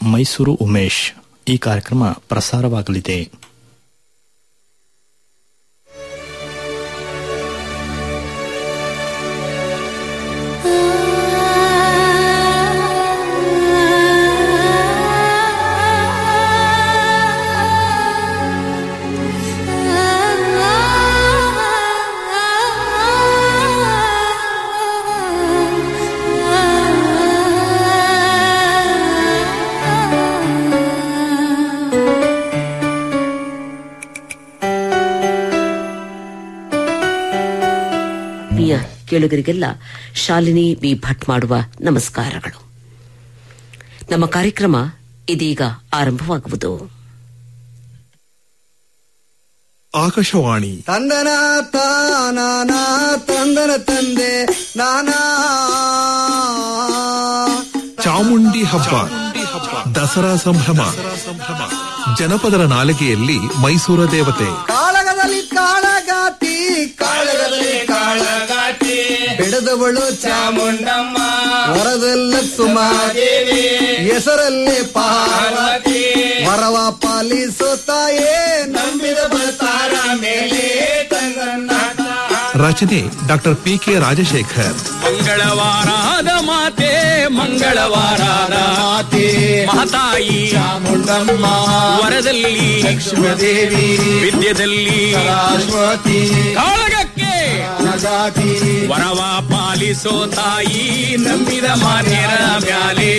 ಮೈಸೂರು ಉಮೇಶ್ ಈ ಕಾರ್ಯಕ್ರಮ ಪ್ರಸಾರವಾಗಲಿದೆ ಪ್ರಿಯ ಕೇಳುಗರಿಗೆಲ್ಲ ಶಾಲಿನಿ ವಿ ಭಟ್ ಮಾಡುವ ನಮಸ್ಕಾರಗಳು ನಮ್ಮ ಕಾರ್ಯಕ್ರಮ ಇದೀಗ ಆರಂಭವಾಗುವುದು ಆಕಾಶವಾಣಿ ತಂದನ ತಾನಾನ ತಂದನ ತಂದೆ ನಾನಾ ಚಾಮುಂಡಿ ಹಬ್ಬ ದಸರಾ ಸಂಭ್ರಮ ಜನಪದರ ನಾಲಿಗೆಯಲ್ಲಿ ಮೈಸೂರ ದೇವತೆ ಕಾಳಗದಲ್ಲಿ ಕಾಳಗಾತಿ ಕಾಳಗದಲ್ಲಿ ಕಾಳಗಾತಿ ಬೆಳೆದವಳು ಚಾಮುಂಡಮ್ಮ ವರದಲ್ಲ ಸುಮಾದೇವಿ ಹೆಸರಲ್ಲಿ ಪಾರ್ವತಿ ವರವ ಪಾಲಿಸುತ್ತಾಯೇ ನಂಬಿದ ಬರ್ತಾರ ಮೇಲೆ ತಂದನ್ನ ರಚನೆ ಡಾಕ್ಟರ್ ಪಿ ಕೆ ರಾಜಶೇಖರ್ ಮಂಗಳವಾರದ ಮಾತೆ ಮಂಗಳವಾರದ ಮಾತೆ ಮಹತಾಯಿ ಚಾಮುಂಡಮ್ಮ ವರದಲ್ಲಿ ಲಕ್ಷ್ಮೀದೇವಿ ವಿದ್ಯೆದಲ್ಲಿ ಸರಸ್ವತಿ ಕಾಳಗಕ್ಕೆ ಕಾಳಗಾತಿ ವರವ ಪಾಲಿಸೋ ತಾಯಿ ನಂಬಿದ ಮಾನ್ಯರ ಮ್ಯಾಲೆ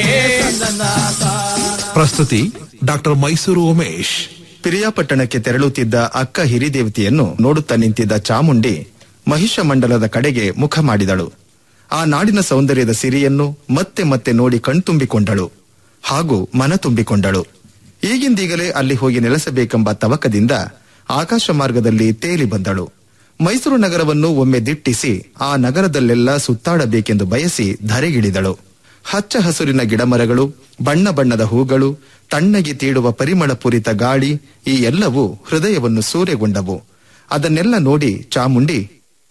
ಪ್ರಸ್ತುತಿ ಡಾಕ್ಟರ್ ಮೈಸೂರು ಉಮೇಶ್ ಪಿರಿಯಾಪಟ್ಟಣಕ್ಕೆ ತೆರಳುತ್ತಿದ್ದ ಅಕ್ಕ ಹಿರಿದೇವತೆಯನ್ನು ನೋಡುತ್ತಾ ನಿಂತಿದ್ದ ಚಾಮುಂಡಿ ಮಹಿಷ ಮಂಡಲದ ಕಡೆಗೆ ಮುಖ ಮಾಡಿದಳು ಆ ನಾಡಿನ ಸೌಂದರ್ಯದ ಸಿರಿಯನ್ನು ಮತ್ತೆ ಮತ್ತೆ ನೋಡಿ ಕಣ್ತುಂಬಿಕೊಂಡಳು ಹಾಗೂ ಮನ ತುಂಬಿಕೊಂಡಳು ಈಗಿಂದೀಗಲೇ ಅಲ್ಲಿ ಹೋಗಿ ನೆಲೆಸಬೇಕೆಂಬ ತವಕದಿಂದ ಆಕಾಶ ಮಾರ್ಗದಲ್ಲಿ ತೇಲಿ ಬಂದಳು ಮೈಸೂರು ನಗರವನ್ನು ಒಮ್ಮೆ ದಿಟ್ಟಿಸಿ ಆ ನಗರದಲ್ಲೆಲ್ಲ ಸುತ್ತಾಡಬೇಕೆಂದು ಬಯಸಿ ಧರೆಗಿಳಿದಳು ಹಚ್ಚ ಹಸುರಿನ ಗಿಡಮರಗಳು ಬಣ್ಣ ಬಣ್ಣದ ಹೂಗಳು ತಣ್ಣಗೆ ತೀಡುವ ಪರಿಮಳ ಪೂರಿತ ಗಾಳಿ ಈ ಎಲ್ಲವೂ ಹೃದಯವನ್ನು ಸೂರೆಗೊಂಡವು ಅದನ್ನೆಲ್ಲ ನೋಡಿ ಚಾಮುಂಡಿ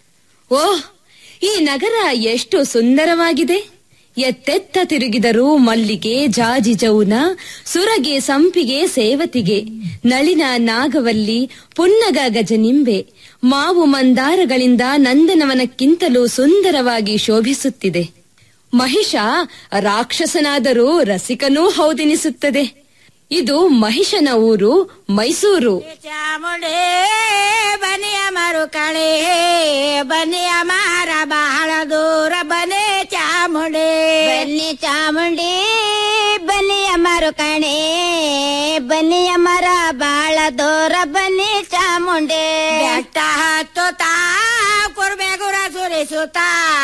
ಓಹ್ ಈ ನಗರ ಎಷ್ಟು ಸುಂದರವಾಗಿದೆ ಎತ್ತೆತ್ತ ತಿರುಗಿದರೂ ಮಲ್ಲಿಗೆ ಜಾಜಿ ಜೌನ ಸುರಗೆ ಸಂಪಿಗೆ ಸೇವತಿಗೆ ನಳಿನ ನಾಗವಲ್ಲಿ ಪುನ್ನಗ ಗಜನಿಂಬೆ ಮಾವು ಮಂದಾರಗಳಿಂದ ನಂದನವನಕ್ಕಿಂತಲೂ ಸುಂದರವಾಗಿ ಶೋಭಿಸುತ್ತಿದೆ ಮಹಿಷ ರಾಕ್ಷಸನಾದರೂ ರಸಿಕನೂ ಹೌದೆನಿಸುತ್ತದೆ ಇದು ಮಹಿಷನ ಊರು ಮೈಸೂರು ಚಾಮುಂಡಿ ಬನಿಯ ಮರು ಕಳೆ ಬನಿಯ ಮಾರ ಬಹಳ ದೂರ ಬನೆ ಚಾಮುಂಡಿ ಬನ್ನಿ ಚಾಮುಂಡಿ ಬನ್ನಿಯ ಮರು ಕಣೆ ಬನ್ನಿಯ ಮರ ಬಾಳ ದೂರ ಬನ್ನಿ ಚಾಮುಂಡಿ ಬೆಟ್ಟ ಹತ್ತುತ್ತಾ ಕುರ್ಬೆ ಗುರ ಸುರಿಸುತ್ತಾ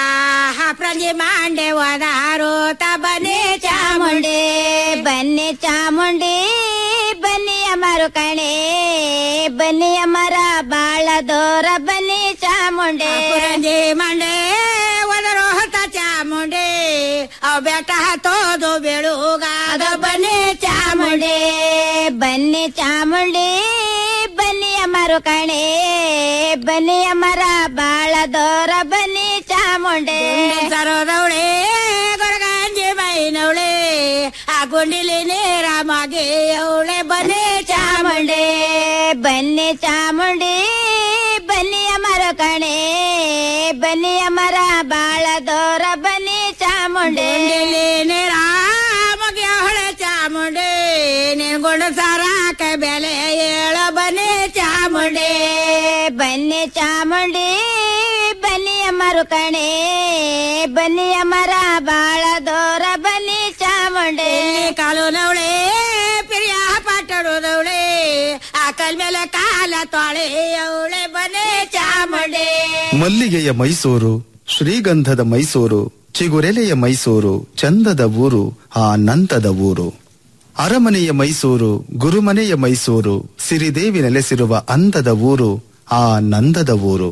ಪ್ರಜಿ ಮಾಂಡೆ ಒದಾರೋತ ಬನ್ನಿ ಚಾಮುಂಡಿ ಬನ್ನಿ ಚಾಮುಂಡಿ ಬನ್ನಿಯ ಮರು ಕಣೆ ಬನ್ನಿಯ ಮರ ಬಾಳ ದೂರ ಬನ್ನಿ ಚಾಮುಂಡಿ ಪ್ರಜಿ ಮಂಡೆ ಒದರೋ ಹತ ಚಾಮುಂಡಿ ಅವ್ ಬೆಟ್ಟ ಹತ್ತೋದು ಬೆಳುಗಾದ ಬನ್ನಿ ಚಾಮುಂಡಿ ಬನ್ನಿ ಚಾಮುಂಡಿ ಬನ್ನಿಯ ಮರು ಕಣೆ ಬನ್ನಿಯ ಮರ ಬಾಳ ದೂರ ಬನ್ನಿ ಚಾಮುಂಡಿ ಸರೋದವಳೆ ಗೊರಗಂಜಿ ಬೈನವಳೆ ಆ ಗುಂಡಿಲಿ ನೇರ ಮಗೆ ಅವಳೆ ಬನ್ನಿ ಚಾಮುಂಡಿ ಬನ್ನಿ ಚಾಮುಂಡಿ ಬನ್ನಿಯ ಮರ ಕಣೆ ಬನ್ನಿಯ ಮರ ಬಾಳ ದೂರ ಬನ್ನಿ ಚಾಮುಂಡಿ ನೇರ ಮಗೆ ಅವಳೆ ಚಾಮುಂಡಿ ನಿನ್ಗೊಂಡು ಸಾರಾಕ ಬೆಲೆ ಏಳ ಬನ್ನಿ ಚಾಮುಂಡಿ ಬನ್ನಿ ಚಾಮುಂಡಿ ಬನ್ನಿಯ ಮರು ಕಣೆ ಬನ್ನಿಯ ಮರ ಬಾಳ ದೂರ ಬನ್ನಿ ಚಾಮುಂಡಿ ಕಾಲು ನವಳೆ ಪ್ರಿಯ ಪಟ್ಟಣದವಳೆ ಆ ಕಲ್ ಮೇಲೆ ಕಾಲ ತೊಳೆ ಅವಳೆ ಬನ್ನಿ ಚಾಮುಂಡಿ ಮಲ್ಲಿಗೆಯ ಮೈಸೂರು ಶ್ರೀಗಂಧದ ಮೈಸೂರು ಚಿಗುರೆಲೆಯ ಮೈಸೂರು ಚಂದದ ಊರು ಆ ನಂದದ ಊರು ಅರಮನೆಯ ಮೈಸೂರು ಗುರುಮನೆಯ ಮೈಸೂರು ಸಿರಿದೇವಿ ನೆಲೆಸಿರುವ ಅಂದದ ಊರು ಆ ನಂದದ ಊರು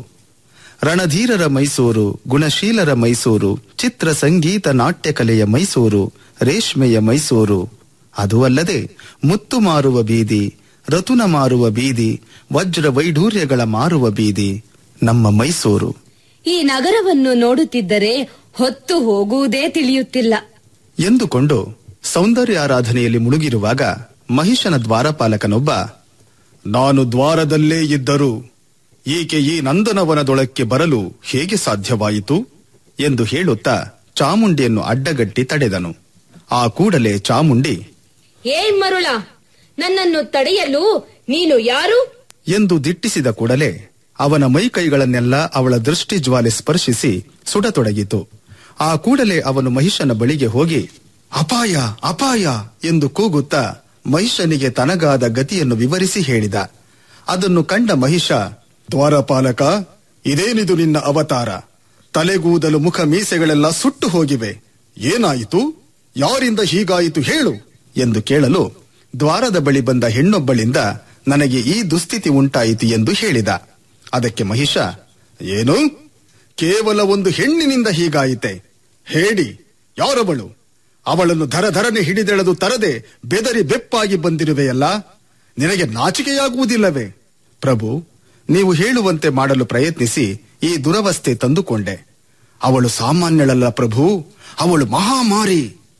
ರಣಧೀರರ ಮೈಸೂರು ಗುಣಶೀಲರ ಮೈಸೂರು ಚಿತ್ರ ಸಂಗೀತ ನಾಟ್ಯ ಕಲೆಯ ಮೈಸೂರು ರೇಷ್ಮೆಯ ಮೈಸೂರು ಅದು ಅಲ್ಲದೆ ಮುತ್ತು ಮಾರುವ ಬೀದಿ ರತುನ ಮಾರುವ ಬೀದಿ ವಜ್ರ ವೈಢೂರ್ಯಗಳ ಮಾರುವ ಬೀದಿ ನಮ್ಮ ಮೈಸೂರು ಈ ನಗರವನ್ನು ನೋಡುತ್ತಿದ್ದರೆ ಹೊತ್ತು ಹೋಗುವುದೇ ತಿಳಿಯುತ್ತಿಲ್ಲ ಎಂದುಕೊಂಡು ಸೌಂದರ್ಯಾರಾಧನೆಯಲ್ಲಿ ಮುಳುಗಿರುವಾಗ ಮಹಿಷನ ದ್ವಾರಪಾಲಕನೊಬ್ಬ ನಾನು ದ್ವಾರದಲ್ಲೇ ಇದ್ದರೂ ಈಕೆ ಈ ನಂದನವನದೊಳಕ್ಕೆ ಬರಲು ಹೇಗೆ ಸಾಧ್ಯವಾಯಿತು ಎಂದು ಹೇಳುತ್ತಾ ಚಾಮುಂಡಿಯನ್ನು ಅಡ್ಡಗಟ್ಟಿ ತಡೆದನು ಆ ಕೂಡಲೇ ಚಾಮುಂಡಿ ಏ ಮರುಳ ನನ್ನನ್ನು ತಡೆಯಲು ನೀನು ಯಾರು ಎಂದು ದಿಟ್ಟಿಸಿದ ಕೂಡಲೇ ಅವನ ಮೈಕೈಗಳನ್ನೆಲ್ಲ ಅವಳ ದೃಷ್ಟಿ ಜ್ವಾಲೆ ಸ್ಪರ್ಶಿಸಿ ಸುಡತೊಡಗಿತು ಆ ಕೂಡಲೇ ಅವನು ಮಹಿಷನ ಬಳಿಗೆ ಹೋಗಿ ಅಪಾಯ ಅಪಾಯ ಎಂದು ಕೂಗುತ್ತಾ ಮಹಿಷನಿಗೆ ತನಗಾದ ಗತಿಯನ್ನು ವಿವರಿಸಿ ಹೇಳಿದ ಅದನ್ನು ಕಂಡ ಮಹಿಷ ದ್ವಾರಪಾಲಕ ಇದೇನಿದು ನಿನ್ನ ಅವತಾರ ತಲೆಗೂದಲು ಮುಖ ಮೀಸೆಗಳೆಲ್ಲ ಸುಟ್ಟು ಹೋಗಿವೆ ಏನಾಯಿತು ಯಾರಿಂದ ಹೀಗಾಯಿತು ಹೇಳು ಎಂದು ಕೇಳಲು ದ್ವಾರದ ಬಳಿ ಬಂದ ಹೆಣ್ಣೊಬ್ಬಳಿಂದ ನನಗೆ ಈ ದುಸ್ಥಿತಿ ಉಂಟಾಯಿತು ಎಂದು ಹೇಳಿದ ಅದಕ್ಕೆ ಮಹಿಷ ಏನು ಕೇವಲ ಒಂದು ಹೆಣ್ಣಿನಿಂದ ಹೀಗಾಯಿತೆ ಹೇಳಿ ಯಾರವಳು ಅವಳನ್ನು ಧರಧರನೆ ಹಿಡಿದೆಳೆದು ತರದೆ ಬೆದರಿ ಬೆಪ್ಪಾಗಿ ಬಂದಿರುವೆಯಲ್ಲ ನಿನಗೆ ನಾಚಿಕೆಯಾಗುವುದಿಲ್ಲವೇ ಪ್ರಭು ನೀವು ಹೇಳುವಂತೆ ಮಾಡಲು ಪ್ರಯತ್ನಿಸಿ ಈ ದುರವಸ್ಥೆ ತಂದುಕೊಂಡೆ ಅವಳು ಸಾಮಾನ್ಯಳಲ್ಲ ಪ್ರಭು ಅವಳು ಮಹಾಮಾರಿ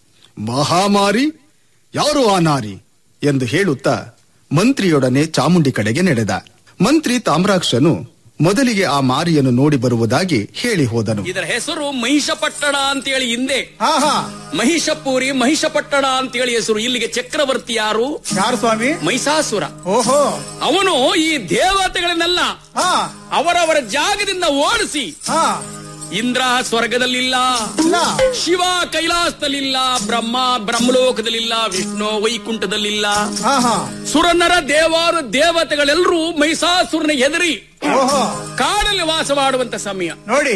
ಮಹಾಮಾರಿ ಯಾರು ಆ ನಾರಿ ಎಂದು ಹೇಳುತ್ತಾ ಮಂತ್ರಿಯೊಡನೆ ಚಾಮುಂಡಿ ಕಡೆಗೆ ನಡೆದ ಮಂತ್ರಿ ತಾಮ್ರಾಕ್ಷನು ಮೊದಲಿಗೆ ಆ ಮಾರಿಯನ್ನು ನೋಡಿ ಬರುವುದಾಗಿ ಹೇಳಿ ಹೋದನು ಇದರ ಹೆಸರು ಮಹಿಷಪಟ್ಟಣ ಅಂತೇಳಿ ಹಿಂದೆ ಹಾ ಹಾ ಮಹಿಷಪುರಿ ಮಹಿಷಪಟ್ಟಣ ಅಂತೇಳಿ ಹೆಸರು ಇಲ್ಲಿಗೆ ಚಕ್ರವರ್ತಿ ಯಾರು ಯಾರು ಸ್ವಾಮಿ ಮಹಿಷಾಸುರ ಓಹೋ ಅವನು ಈ ದೇವತೆಗಳನ್ನೆಲ್ಲ ಹಾ ಅವರವರ ಜಾಗದಿಂದ ಓಡಿಸಿ ಹಾ ಇಂದ್ರ ಸ್ವರ್ಗದಲ್ಲಿಲ್ಲ ಇಲ್ಲ ಶಿವ ಕೈಲಾಸದಲ್ಲಿಲ್ಲ ಬ್ರಹ್ಮ ಬ್ರಹ್ಮಲೋಕದಲ್ಲಿಲ್ಲ ವಿಷ್ಣು ವೈಕುಂಠದಲ್ಲಿಲ್ಲ ಹಾ ಹಾ ಸುರನರ ದೇವಾರು ದೇವತೆಗಳೆಲ್ಲರೂ ಮಹಿಷಾಸುರನಿಗೆ ಹೆದರಿ ಓಹೋ ಕಾಡಲ್ಲಿ ವಾಸ ಮಾಡುವಂತ ಸಮಯ ನೋಡಿ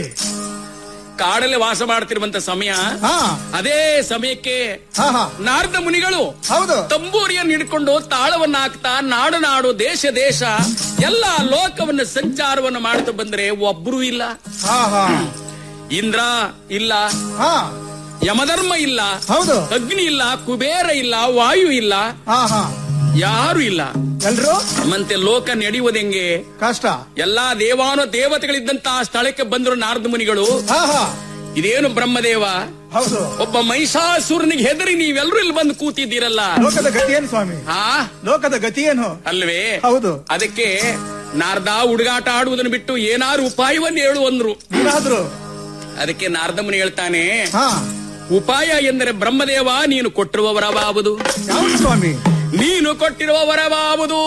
ಕಾಡಲ್ಲಿ ವಾಸ ಮಾಡ್ತಿರುವಂತ ಸಮಯ ಹಾ ಅದೇ ಸಮಯಕ್ಕೆ ಹಾ ಹಾ ನಾರದ ಮುನಿಗಳು ಹೌದು ತಂಬೂರಿಯನ್ನು ಹಿಡ್ಕೊಂಡು ತಾಳವನ್ನ ಹಾಕ್ತಾ ನಾಡು ನಾಡು ದೇಶ ದೇಶ ಎಲ್ಲ ಲೋಕವನ್ನು ಸಂಚಾರವನ್ನು ಮಾಡ್ತಾ ಬಂದ್ರೆ ಒಬ್ರು ಇಲ್ಲ ಹಾ ಹಾ ಇಂದ್ರ ಇಲ್ಲ ಹಾ ಯಮಧರ್ಮ ಇಲ್ಲ ಹೌದು ಅಗ್ನಿ ಇಲ್ಲ ಕುಬೇರ ಇಲ್ಲ ವಾಯು ಇಲ್ಲ ಹಾ ಹಾ ಯಾರು ಇಲ್ಲ ಎಲ್ರು ಮತ್ತೆ ಲೋಕ ನಡೆಯುವುದೆಂಗೆ ಕಷ್ಟ ಎಲ್ಲಾ ದೇವಾನು ದೇವತೆಗಳಿದ್ದಂತ ಆ ಸ್ಥಳಕ್ಕೆ ಬಂದರು ನಾರದ ಮುನಿಗಳು ಹಾ ಹಾ ಇದೇನು ಬ್ರಹ್ಮದೇವ ಹೌದು ಒಬ್ಬ ಮಹಿಷಾಸುರನಿಗೆ ಹೆದರಿ ನೀವೆಲ್ಲರೂ ಇಲ್ಲಿ ಬಂದು ಕೂತಿದ್ದೀರಲ್ಲ ಲೋಕದ ಗತಿ ಏನು ಸ್ವಾಮಿ ಹಾ ಲೋಕದ ಗತಿ ಏನು ಅಲ್ವೇ ಹೌದು. ಅದಕ್ಕೆ ನಾರದ ಹುಡುಗಾಟ ಆಡುವುದನ್ನು ಬಿಟ್ಟು ಏನಾರು ಉಪಾಯವನ್ನು ಹೇಳು ಅಂದ್ರು ಏನಾದ್ರು ಅದಕ್ಕೆ ನಾರದ ಮುನಿ ಹೇಳ್ತಾನೆ ಹಾ ಉಪಾಯ ಎಂದರೆ ಬ್ರಹ್ಮದೇವ ನೀನು ಕೊಟ್ಟಿರುವ ವರವಾವುದು ಯಾವುದು ಸ್ವಾಮಿ ನೀನು ಕೊಟ್ಟಿರುವ ವರವಾವುದು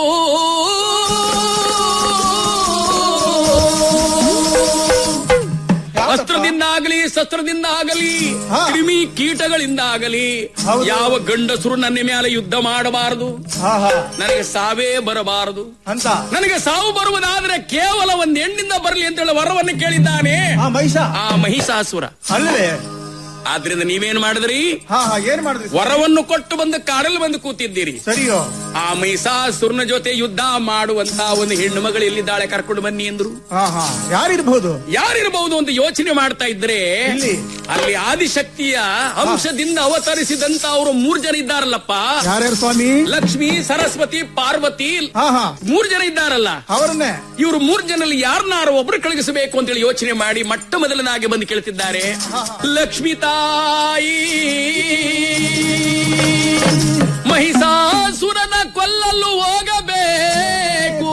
ಅಸ್ತ್ರದಿಂದ ಆಗಲಿ ಶಸ್ತ್ರದಿಂದ ಆಗಲಿ ಹಾ. ಕ್ರಿಮಿ ಕೀಟಗಳಿಂದ ಆಗಲಿ ಹೌದು. ಯಾವ ಗಂಡಸರು ನನ್ನ ಮೇಲೆ ಯುದ್ಧ ಮಾಡಬಾರದು ಹಾ ಹಾ ನನಗೆ ಸಾವೇ ಬರಬಾರದು ಅಂತ ನನಗೆ ಸಾವು ಬರುವುದಾದ್ರೆ ಕೇವಲ ಒಂದು ಹೆಣ್ಣಿಂದ ಬರಲಿ ಅಂತ ಹೇಳಿ ವರವನ್ನು ಕೇಳಿದ್ದಾನೆ ಹಾ ಮಹಿಷ ಆ ಮಹಿಷಾಸುರ ಅಲ್ಲೇ ಆದ್ರಿಂದ ನೀವೇನ್ ಮಾಡಿದ್ರಿ ಹಾ ಹಾ ಏನ್ ಮಾಡಿದ್ರಿ ಸ್ವಾಮಿ? ವರವನ್ನು ಕೊಟ್ಟು ಬಂದು ಕಾಡಲ್ಲಿ ಬಂದು ಕೂತಿದ್ದೀರಿ ಸರಿಯೋ ಆ ಮಹಿಷಾಸುರನ ಜೊತೆ ಯುದ್ಧ ಮಾಡುವಂತ ಒಂದು ಹೆಣ್ಣು ಮಗಳು ಎಲ್ಲಿದ್ದಾಳೆ ಕರ್ಕೊಂಡು ಬನ್ನಿ ಅಂದ್ರು ಹಾ ಹಾ ಯಾರಿರ್ಬಹುದು ಯಾರಿರಬಹುದು ಅಂತ ಯೋಚನೆ ಮಾಡ್ತಾ ಇದ್ರೆ ಇಲ್ಲಿ? ಅಲ್ಲಿ ಆದಿಶಕ್ತಿಯ ಅಂಶದಿಂದ ಅವತರಿಸಿದಂತ ಅವರು ಮೂರ್ ಜನ ಇದ್ದಾರಲ್ಲಪ್ಪ ಯಾರ್ಯಾರು ಸ್ವಾಮಿ ಲಕ್ಷ್ಮಿ ಸರಸ್ವತಿ ಪಾರ್ವತಿ ಹಾ ಹಾ ಮೂರ್ ಜನ ಇದ್ದಾರಲ್ಲ ಅವರನ್ನೇ ಇವರು ಮೂರ್ ಜನರಲ್ಲಿ ಯಾರನ್ನಾರು ಒಬ್ರು ಕಳುಹಿಸಬೇಕು ಅಂತೇಳಿ ಯೋಚನೆ ಮಾಡಿ ಮೊಟ್ಟ ಮೊದಲನಾಗಿ ಬಂದು ಕೇಳ್ತಿದ್ದಾರೆ ಲಕ್ಷ್ಮಿ ತಾಯಿ ಮಹಿಷಾಸುರನ ಕೊಲ್ಲಲು ಹೋಗಬೇಕು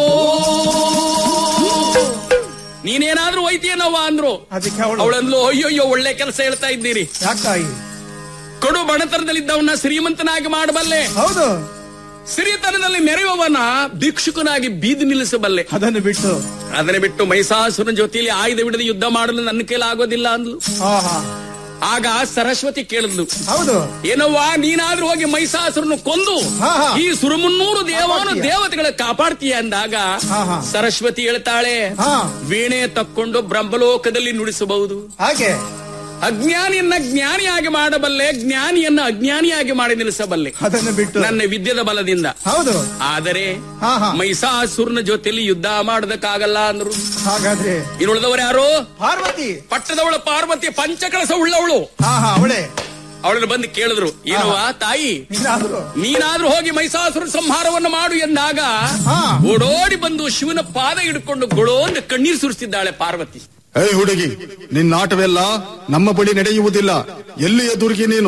ನೀನೇನಾದ್ರೂ ಒಯ್ತೀಯನವ್ವ ಅಂದ್ರು ಅದಕ್ಕೆ ಅವಳು ಅವಳಂದ್ಲು ಅಯ್ಯೋ ಒಳ್ಳೆ ಕೆಲಸ ಹೇಳ್ತಾ ಇದ್ದೀರಿ ಯಾಕಾಯಿ ಕಡು ಬಣತನದಲ್ಲಿದ್ದವನ್ನ ಶ್ರೀಮಂತನಾಗಿ ಮಾಡಬಲ್ಲೆ ಹೌದು ಸಿರಿತನದಲ್ಲಿ ಮೆರೆಯುವವನ ಭಿಕ್ಷುಕನಾಗಿ ಬೀದಿ ನಿಲ್ಲಿಸಬಲ್ಲೆ ಅದನ್ನು ಬಿಟ್ಟು ಅದನ್ನ ಬಿಟ್ಟು ಮೈಸಾಸುರನ ಜೊತೆಯಲ್ಲಿ ಆಯುಧ ಹಿಡಿದು ಯುದ್ಧ ಮಾಡಲು ನನ್ನ ಕೈಲಿ ಆಗೋದಿಲ್ಲ ಅಂದ್ಲು ಹಾ ಹಾ ಆಗ ಸರಸ್ವತಿ ಕೇಳಿದ್ಲು ಹೌದು ಏನವ್ವ ನೀನಾದ್ರೂ ಹೋಗಿ ಮೈಸಾಸುರನ್ನು ಕೊಂದು ಹಾ, ಹಾ. ಈ ಸುರಮುನ್ನೂರು ದೇವಾನು ಕಾಪಾಡ್ತೀಯ. ದೇವತೆಗಳ ಕಾಪಾಡ್ತೀಯ ಅಂದಾಗ ಹಾ, ಹಾ. ಸರಸ್ವತಿ ಹೇಳ್ತಾಳೆ ಹಾ. ವೀಣೆ ತಕ್ಕೊಂಡು ಬ್ರಹ್ಮಲೋಕದಲ್ಲಿ ನುಡಿಸಬಹುದು ಹಾಗೆ ಅಜ್ಞಾನಿಯನ್ನ ಜ್ಞಾನಿಯಾಗಿ ಮಾಡಬಲ್ಲೆ ಜ್ಞಾನಿಯನ್ನ ಅಜ್ಞಾನಿಯಾಗಿ ಮಾಡಿ ನಿಲ್ಲಿಸಬಲ್ಲೆ ಅದನ್ನು ಬಿಟ್ಟು ನನ್ನ ವಿದ್ಯದ ಬಲದಿಂದ ಹೌದು ಆದರೆ ಹಾ, ಹಾ. ಮೈಸಾಸುರನ ಜೊತೆಲಿ ಯುದ್ಧ ಮಾಡೋದಕ್ಕಾಗಲ್ಲ ಅಂದ್ರು ಹಾಗಾದ್ರೆ ಇನ್ನುಳಿದವರು ಯಾರು ಪಾರ್ವತಿ ಪಟ್ಟದವಳು ಪಾರ್ವತಿ ಪಂಚಕಳಸ ಉಳ್ಳವಳು ಹಾ ಹಾ ಅವಳೇ ಅವಳನ್ನು ಬಂದು ಕೇಳಿದ್ರು ಏನವ್ವ ತಾಯಿ ನೀನಾದ್ರು ನೀನಾದ್ರೂ ಹೋಗಿ ಮೈಸಾಸುರ ಸಂಹಾರವನ್ನು ಮಾಡು ಎಂದಾಗ ಹಾ. ಓಡೋಡಿ ಬಂದು ಶಿವನ ಪಾದ ಹಿಡ್ಕೊಂಡು ಗೊಳೋ ಅಂತ ಕಣ್ಣೀರು ಸುರಿಸ್ತಿದ್ದಾಳೆ ಪಾರ್ವತಿ ಏ ಹುಡುಗಿ ನಿನ್ನ ಆಟವೆಲ್ಲ ನಮ್ಮ ಬಳಿ ನಡೆಯುವುದಿಲ್ಲ ಎಲ್ಲಿಯ ದುರ್ಗಿ ನೀನು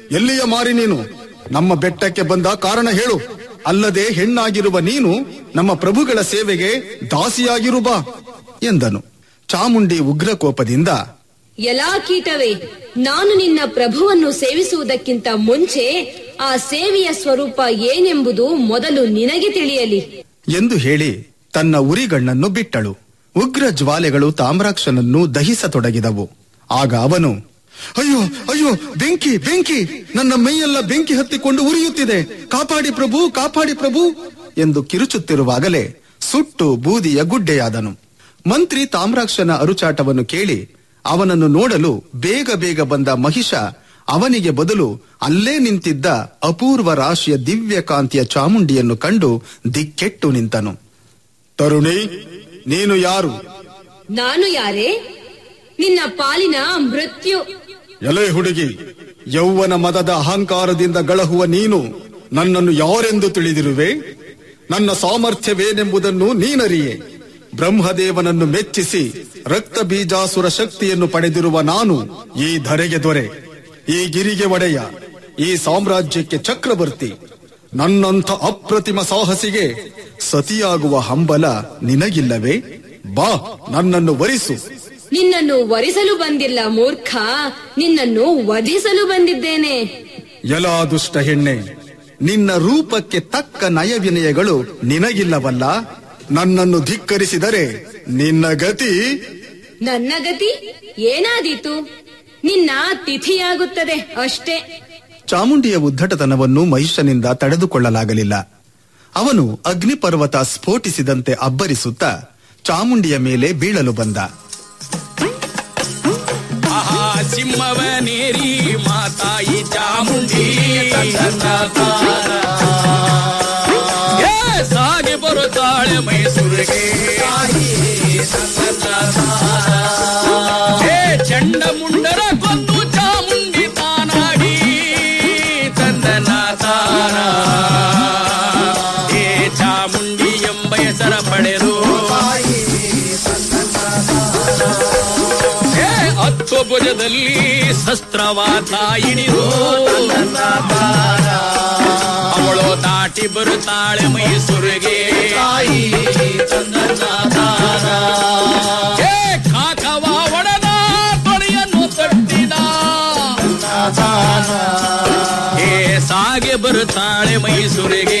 ಎಲ್ಲಿಯ ಮಾರಿ ನೀನು ನಮ್ಮ ಬೆಟ್ಟಕ್ಕೆ ಬಂದ ಕಾರಣ ಹೇಳು ಅಲ್ಲದೆ ಹೆಣ್ಣಾಗಿರುವ ನೀನು ನಮ್ಮ ಪ್ರಭುಗಳ ಸೇವೆಗೆ ದಾಸಿಯಾಗಿರು ಬಾ ಎಂದನು ಚಾಮುಂಡಿ ಉಗ್ರ ಕೋಪದಿಂದ ಎಲಾ ಕೀಟವೇ ನಾನು ನಿನ್ನ ಪ್ರಭುವನ್ನು ಸೇವಿಸುವುದಕ್ಕಿಂತ ಮುಂಚೆ ಆ ಸೇವೆಯ ಸ್ವರೂಪ ಏನೆಂಬುದು ಮೊದಲು ನಿನಗೆ ತಿಳಿಯಲಿ ಎಂದು ಹೇಳಿ ತನ್ನ ಉರಿಗಣ್ಣನ್ನು ಬಿಟ್ಟಳು ಉಗ್ರ ಜ್ವಾಲೆಗಳು ತಾಮ್ರಾಕ್ಷನನ್ನು ದಹಿಸತೊಡಗಿದವು ಆಗ ಅವನು ಅಯ್ಯೋ ಅಯ್ಯೋ ಬೆಂಕಿ ಬೆಂಕಿ ನನ್ನ ಮೈಯೆಲ್ಲ ಬೆಂಕಿ ಹತ್ತಿಕೊಂಡು ಉರಿಯುತ್ತಿದೆ ಕಾಪಾಡಿ ಪ್ರಭು ಕಾಪಾಡಿ ಪ್ರಭು ಎಂದು ಕಿರುಚುತ್ತಿರುವಾಗಲೇ ಸುಟ್ಟು ಬೂದಿಯ ಗುಡ್ಡೆಯಾದನು ಮಂತ್ರಿ ತಾಮ್ರಾಕ್ಷನ ಅರುಚಾಟವನ್ನು ಕೇಳಿ ಅವನನ್ನು ನೋಡಲು ಬೇಗ ಬೇಗ ಬಂದ ಮಹಿಷ ಅವನಿಗೆ ಬದಲು ಅಲ್ಲೇ ನಿಂತಿದ್ದ ಅಪೂರ್ವ ರಾಶಿಯ ದಿವ್ಯ ಕಾಂತಿಯ ಚಾಮುಂಡಿಯನ್ನು ಕಂಡು ದಿಕ್ಕೆಟ್ಟು ನಿಂತನು ತರುಣಿ ನೀನು ಯಾರು ನಾನು ಯಾರೇ ನಿನ್ನ ಪಾಲಿನ ಮೃತ್ಯು ಎಲೆ ಹುಡುಗಿ ಯೌವನ ಮದದ ಅಹಂಕಾರದಿಂದ ಗಳಹುವ ನೀನು ನನ್ನನ್ನು ಯಾರೆಂದು ತಿಳಿದಿರುವೆ ನನ್ನ ಸಾಮರ್ಥ್ಯವೇನೆಂಬುದನ್ನು ನೀನರಿಯೆ ಬ್ರಹ್ಮದೇವನನ್ನು ಮೆಚ್ಚಿಸಿ ರಕ್ತ ಬೀಜಾಸುರ ಶಕ್ತಿಯನ್ನು ಪಡೆದಿರುವ ನಾನು ಈ ಧರೆಗೆ ದೊರೆ ಈ ಗಿರಿಗೆ ಒಡೆಯ ಈ ಸಾಮ್ರಾಜ್ಯಕ್ಕೆ ಚಕ್ರವರ್ತಿ ನನ್ನಂಥ ಅಪ್ರತಿಮ ಸಾಹಸಿಗೆ ಸತಿಯಾಗುವ ಹಂಬಲ ನಿನಗಿಲ್ಲವೇ ಬಾ ನನ್ನನ್ನು ವರಿಸು ನಿನ್ನನ್ನು ವರಿಸಲು ಬಂದಿಲ್ಲ ಮೂರ್ಖ ನಿನ್ನನ್ನು ವಧಿಸಲು ಬಂದಿದ್ದೇನೆ ಎಲಾ ದುಷ್ಟ ಹೆಣ್ಣೆ ನಿನ್ನ ರೂಪಕ್ಕೆ ತಕ್ಕ ನಯವಿನಯಗಳು ನಿನಗಿಲ್ಲವಲ್ಲ ನನ್ನನ್ನು ಧಿಕ್ಕರಿಸಿದರೆ ನಿನ್ನ ಗತಿ ನನ್ನ ಗತಿ ಏನಾದೀತು ನಿನ್ನ ತಿಥಿಯಾಗುತ್ತದೆ ಅಷ್ಟೇ ಚಾಮುಂಡಿಯ ಉದ್ದಟತನವನ್ನು ಮಹಿಷನಿಂದ ತಡೆದುಕೊಳ್ಳಲಾಗಲಿಲ್ಲ ಅವನು ಅಗ್ನಿಪರ್ವತ ಸ್ಫೋಟಿಸಿದಂತೆ ಅಬ್ಬರಿಸುತ್ತಾ ಚಾಮುಂಡಿಯ ಮೇಲೆ ಬೀಳಲು ಬಂದ ಆಹಾ ಸಿಂಹವನೇರಿ ಮಾತಾಯಿ ಚಾಮುಂಡಿ ಏ, ಸಾಗಿ ಬರುತ್ತಾಳೆ ಮೈಸೂರಿಗೆ ಏ ಚಂಡ ಮುಂಡರ ಕೊಂದು ಚಾಮುಂಡಿ ತಾನಾಡಿ ಚಂದನ ತಾನ ಏ ಚಾಮುಂಡಿ ಎಂಬ ಹೆಸರ ಪಡೆದು ಏ ಹತ್ತು ಭುಜದಲ್ಲಿ ಶಸ್ತ್ರವಾತ ಹಿಡಿದು ಅವಳು ದಾಟಿ ಬರುತ್ತಾಳೆ ಮೈಸೂರಿಗೆ ಏ ಕಾಕವ ಒಡೆದ ತೊಡೆಯನ್ನು ತಟ್ಟಿದ ಏ ಸಾಗೆ ಬರುತ್ತಾಳೆ ಮೈಸೂರಿಗೆ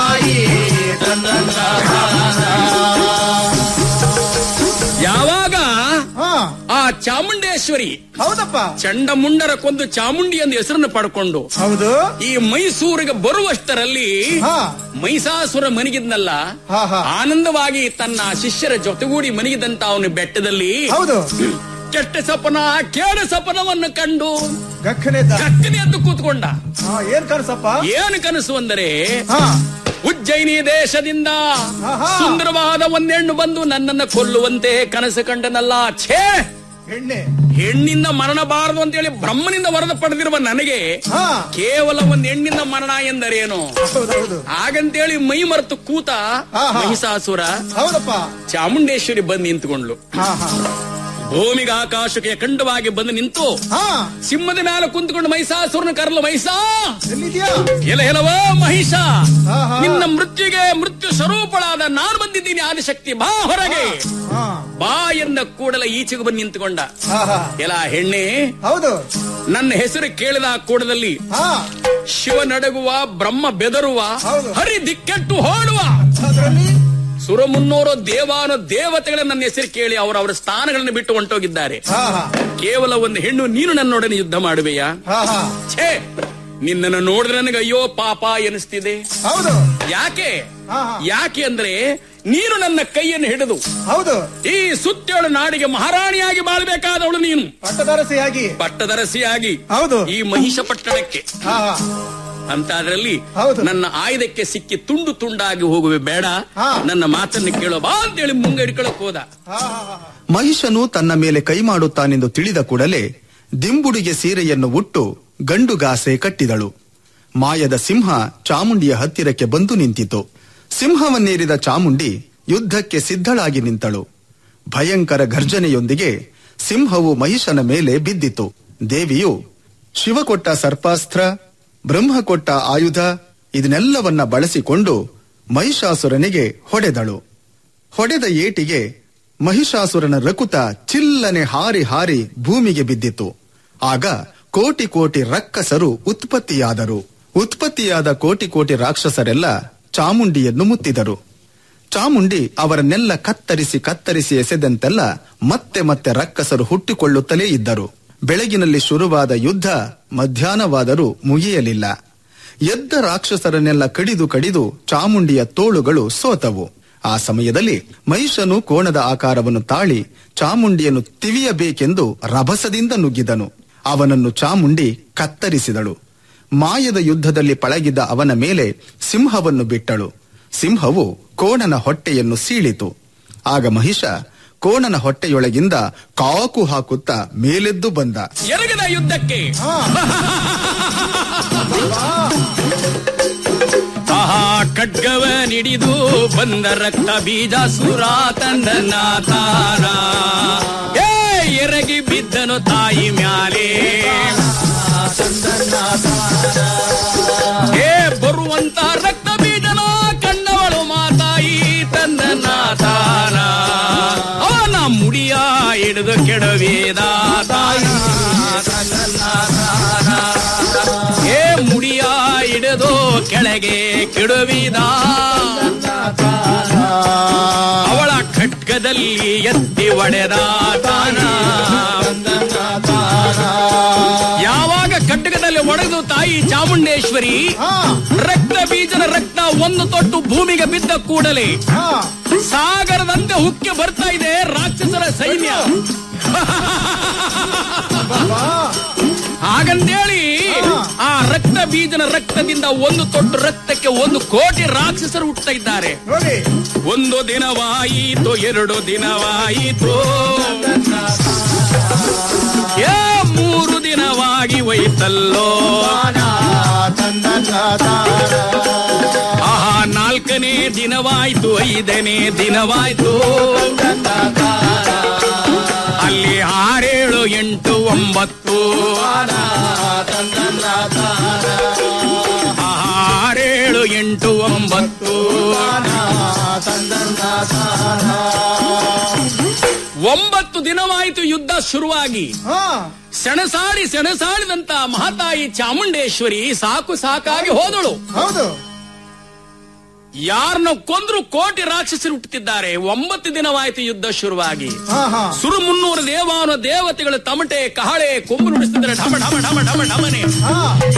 ಯಾವಾಗ ಹಾ ಆ ಚಾಮುಂಡೇಶ್ವರಿ ಹೌದಪ್ಪ ಚಂಡಮುಂಡರ ಕೊಂದು ಚಾಮುಂಡಿ ಎಂದು ಹೆಸರನ್ನು ಪಡ್ಕೊಂಡು ಹೌದು ಈ ಮೈಸೂರಿಗೆ ಬರುವಷ್ಟರಲ್ಲಿ ಹಾ ಮೈಸಾಸುರ ಮನಗಿದ್ನಲ್ಲ ಹಾ, ಹಾ. ಆನಂದವಾಗಿ ತನ್ನ ಶಿಷ್ಯರ ಜೊತೆಗೂಡಿ ಮನಗಿದಂತ ಅವನು ಬೆಟ್ಟದಲ್ಲಿ ಹೌದು ಕೆಟ್ಟ ಸಪನ ಕೇಡ ಸಪನವನ್ನು ಕಂಡು ಗಕ್ಕನೆದ್ದ ಕಕ್ಕನೆ ಎದ್ದು ಕೂತ್ಕೊಂಡ ಹಾ ಏನ್ ಕನಸಪ್ಪ ಏನು ಕನಸು ಅಂದರೆ ಹಾ ಉಜ್ಜಯಿನಿ ದೇಶದಿಂದ ಆಹಾ. ಸುಂದರವಾದ ಒಂದೆಣ್ಣು ಬಂದು ನನ್ನನ್ನ ಕೊಲ್ಲುವಂತೆ ಕನಸು ಕಂಡನಲ್ಲ ಛೇ ಹೆಣ್ಣೆ ಹೆಣ್ಣಿಂದ ಮರಣ ಬಾರದು ಅಂತೇಳಿ ಬ್ರಹ್ಮನಿಂದ ವರದ ಪಡೆದಿರುವ ನನಗೆ ಹಾ ಕೇವಲ ಒಂದ್ ಹೆಣ್ಣಿಂದ ಮರಣ ಎಂದರೇನು ಹೌದೌದು ಹಾಗಂತೇಳಿ ಮೈ ಮರೆತು ಕೂತ ಆಹಾ. ಮಹಿಷಾಸುರ ಹೌದಪ್ಪ ಚಾಮುಂಡೇಶ್ವರಿ ಬಂದು ನಿಂತುಕೊಂಡ್ಲು ಹಾ ಹಾ ಭೂಮಿಗೆ ಆಕಾಶಕ್ಕೆ ಖಂಡವಾಗಿ ಬಂದು ನಿಂತು ಹಾ ಸಿಂಹದ ಮೇಲೆ ಕುಂತ್ಕೊಂಡು ಮಹಿಷಾಸುರನ ಕರಲು ಮಹಿಷಾ ಎಲ್ಲಿದ್ಯಾ ಎಲ ಎಲವ ಮಹಿಷ ಆಹಾ. ನಿನ್ನ ಮೃತ್ಯುಗೆ ಮೃತ್ಯು ಸ್ವರೂಪಳಾದ ನಾನು ಬಂದಿದ್ದೀನಿ ಆದಿಶಕ್ತಿ ಬಾ ಹೊರಗೆ ಹಾ ಬಾ ಎಂದ ಕೂಡಲೇ ಈಚೆಗೆ ಬಂದು ನಿಂತುಕೊಂಡ ಹಾ ಹಾ ಎಲ ಹೆಣ್ಣೆ ಹೌದು ನನ್ನ ಹೆಸರು ಕೇಳಿದ ಕೂಡದಲ್ಲಿ ಹಾ ಶಿವ ನಡಗುವ ಬ್ರಹ್ಮ ಬೆದರುವ ಹೌದು. ಹರಿ ದಿಕ್ಕೆಟ್ಟು ಹೋಡುವ ಅದರಲ್ಲಿ ಸುರ ಮುನ್ನೂರು ದೇವಾನು ದೇವತೆಗಳ ನನ್ನ ಹೆಸರು ಕೇಳಿ ಅವರವರ ಸ್ಥಾನಗಳನ್ನು ಬಿಟ್ಟು ಹೊಂಟೋಗಿದ್ದಾರೆ ಹಾ ಹಾ ಕೇವಲ ಒಂದು ಹೆಣ್ಣು ನೀನು ನನ್ನೊಡನೆ ಯುದ್ಧ ಮಾಡುವೆಯಾ ಹಾ ಹಾ ಛೇ ನಿನ್ನನ್ನು ನೋಡಿದ್ರೆ ನನಗೆ ಅಯ್ಯೋ ಪಾಪ ಎನಿಸ್ತಿದೆ ಹೌದು ಯಾಕೆ ಹಾ, ಹಾ. ಯಾಕೆ ಅಂದ್ರೆ ನೀನು ನನ್ನ ಕೈಯನ್ನು ಹಿಡಿದು ಹೌದು ಈ ಸುತ್ತೇಳು ನಾಡಿಗೆ ಮಹಾರಾಣಿಯಾಗಿ ಬಾಳ್ಬೇಕಾದವಳು ನೀನು ಪಟ್ಟದರಸಿಯಾಗಿ ಪಟ್ಟದರಸಿಯಾಗಿ ಹೌದು ಈ ಮಹಿಷ ಪಟ್ಟಣಕ್ಕೆ ಹಾ ಹಾ ಅಂತ ಅದರಲ್ಲಿ ಹೌದು. ನನ್ನ ಆಯುಧಕ್ಕೆ ಸಿಕ್ಕಿ ತುಂಡು ತುಂಡಾಗಿ ಹೋಗುವೆ ಬೇಡ ಹಾ. ನನ್ನ ಮಾತನ್ನು ಕೇಳೋ ಬಾ ಅಂತೇಳಿ ಮುಂಗ ಹಿಡ್ಕೊಳಕ್ ಹೋದ ಹಾ ಹಾ ಹಾ ಮಹಿಷನು ತನ್ನ ಮೇಲೆ ಕೈ ಮಾಡುತ್ತಾನೆಂದು ತಿಳಿದ ಕೂಡಲೇ ದಿಂಬುಡಿಗೆ ಸೀರೆಯನ್ನು ಉಟ್ಟು ಗಂಡುಗಾಸೆ ಕಟ್ಟಿದಳು ಮಾಯದ ಸಿಂಹ ಚಾಮುಂಡಿಯ ಹತ್ತಿರಕ್ಕೆ ಬಂದು ನಿಂತಿತು ಸಿಂಹವನ್ನೇರಿದ ಚಾಮುಂಡಿ ಯುದ್ಧಕ್ಕೆ ಸಿದ್ಧಳಾಗಿ ನಿಂತಳು ಭಯಂಕರ ಘರ್ಜನೆಯೊಂದಿಗೆ ಸಿಂಹವು ಮಹಿಷನ ಮೇಲೆ ಬಿದ್ದಿತು ದೇವಿಯು ಶಿವ ಕೊಟ್ಟ ಸರ್ಪಾಸ್ತ್ರ ಬ್ರಹ್ಮ ಕೊಟ್ಟ ಆಯುಧ ಇದನ್ನೆಲ್ಲವನ್ನ ಬಳಸಿಕೊಂಡು ಮಹಿಷಾಸುರನಿಗೆ ಹೊಡೆದಳು ಹೊಡೆದ ಏಟಿಗೆ ಮಹಿಷಾಸುರನ ರಕುತ ಚಿಲ್ಲನೆ ಹಾರಿ ಹಾರಿ ಭೂಮಿಗೆ ಬಿದ್ದಿತು ಆಗ ಕೋಟಿ ಕೋಟಿ ರಕ್ಕಸರು ಉತ್ಪತ್ತಿಯಾದರು ಉತ್ಪತ್ತಿಯಾದ ಕೋಟಿ ಕೋಟಿ ರಾಕ್ಷಸರೆಲ್ಲ ಚಾಮುಂಡಿಯನ್ನು ಮುತ್ತಿದರು ಚಾಮುಂಡಿ ಅವರನ್ನೆಲ್ಲ ಕತ್ತರಿಸಿ ಕತ್ತರಿಸಿ ಎಸೆದಂತೆಲ್ಲ ಮತ್ತೆ ಮತ್ತೆ ರಕ್ಕಸರು ಹುಟ್ಟಿಕೊಳ್ಳುತ್ತಲೇ ಇದ್ದರು ಬೆಳಗಿನಲ್ಲಿ ಶುರುವಾದ ಯುದ್ಧ ಮಧ್ಯಾಹ್ನವಾದರೂ ಮುಗಿಯಲಿಲ್ಲ ಎದ್ದ ರಾಕ್ಷಸರನ್ನೆಲ್ಲ ಕಡಿದು ಕಡಿದು ಚಾಮುಂಡಿಯ ತೋಳುಗಳು ಸೋತವು ಆ ಸಮಯದಲ್ಲಿ ಮಹಿಷನು ಕೋಣದ ಆಕಾರವನ್ನು ತಾಳಿ ಚಾಮುಂಡಿಯನ್ನು ತಿವಿಯಬೇಕೆಂದು ರಭಸದಿಂದ ನುಗ್ಗಿದನು ಅವನನ್ನು ಚಾಮುಂಡಿ ಕತ್ತರಿಸಿದಳು ಮಾಯದ ಯುದ್ಧದಲ್ಲಿ ಪಳಗಿದ್ದ ಅವನ ಮೇಲೆ ಸಿಂಹವನ್ನು ಬಿಟ್ಟಳು ಸಿಂಹವು ಕೋಣನ ಹೊಟ್ಟೆಯನ್ನು ಸೀಳಿತು ಆಗ ಮಹಿಷ ಕೋಣನ ಹೊಟ್ಟೆಯೊಳಗಿಂದ ಕಾಕು ಹಾಕುತ್ತಾ ಮೇಲೆದ್ದು ಬಂದ ಎರಗಿದ ಯುದ್ಧಕ್ಕೆ ಆಹಾ ಖಡ್ಗವ ನಿಡಿದು ಬಂದ ರಕ್ತ ಬೀಜ ಸುರ ತಂದನ ತಾನ ಏ ಎರಗಿ ಬಿದ್ದನು ತಾಯಿ ಮ್ಯಾಲೆ ಏ ಬರುವಂತ ರಕ್ತ ಬೀಜನ ಕಂಡವಳು ಮಾತಾಯಿ ತಂದನ ತಾನ ಅವನ ಮುಡಿಯ ಹಿಡಿದು ಕೆಡವೇದ ತಾಯಿ ಏ ಮುಡಿಯ ಹಿಡಿದು ಕೆಳಗೆ ಕೆಡುವಿದ ಅವಳ ಖಡ್ಗದಲ್ಲಿ ಎತ್ತಿ ಒಡೆದ ತಾನ ಯಾವಾಗ ಖಡ್ಗದಲ್ಲಿ ಒಡೆದು ತಾಯಿ ಚಾಮುಂಡೇಶ್ವರಿ ರಕ್ತ ಬೀಜದ ರಕ್ತ ಒಂದು ತೊಟ್ಟು ಭೂಮಿಗೆ ಬಿದ್ದ ಕೂಡಲೇ ಸಾಗರದಂತೆ ಹುಕ್ಕೆ ಬರ್ತಾ ಇದೆ ರಾಕ್ಷಸರ ಸೈನ್ಯ ಹಾಗಂತೇಳಿ ಆ ರಕ್ತ ಬೀಜನ ರಕ್ತದಿಂದ ಒಂದು ತೊಟ್ಟು ರಕ್ತಕ್ಕೆ ಒಂದು ಕೋಟಿ ರಾಕ್ಷಸರು ಹುಟ್ಟುತ್ತಾ ಇದ್ದಾರೆ ನೋಡಿ ಒಂದು ದಿನವಾಯಿತು ಎರಡು ದಿನವಾಯಿತು ಏ ಮೂರು ದಿನವಾಗಿ ಹೋಯ್ತಲ್ಲೋ ಆಹಾ ನಾಲ್ಕನೇ ದಿನವಾಯ್ತು ಐದನೇ ದಿನವಾಯ್ತು ಅಲ್ಲಿ ಆರೇಳು ಎಂಟು ಒಂಬತ್ತು ಆಹಾ, ಆರೇಳು ಎಂಟು ಒಂಬತ್ತು ಒಂಬತ್ತು ದಿನವಾಯಿತು ಯುದ್ಧ ಶುರುವಾಗಿ ಹಾ ಸೆಣಸಾಡಿ ಸೆಣಸಾಡಿದಂತ ಮಹಾತಾಯಿ ಚಾಮುಂಡೇಶ್ವರಿ ಸಾಕು ಸಾಕಾಗಿ ಹೋದಳು ಹೌದು ಯಾರನ್ನ ಕೊಂದ್ರು ಕೋಟಿ ರಾಕ್ಷಸರು ಹುಟ್ಟುತ್ತಿದ್ದಾರೆ ಒಂಬತ್ತು ದಿನವಾಯಿತು ಯುದ್ಧ ಶುರುವಾಗಿ ಹಾ ಹಾ ಸುರು ಮುನ್ನೂರು ದೇವಾನು ದೇವತೆಗಳು ತಮಟೆ ಕಹಳೆ ಕೊಂಬು ನುಡಿಸುತ್ತಿದ್ದಾರೆ ಢಮ ಢಮ ಢಮ ಢಮ ಢಮನೆ ಹಾ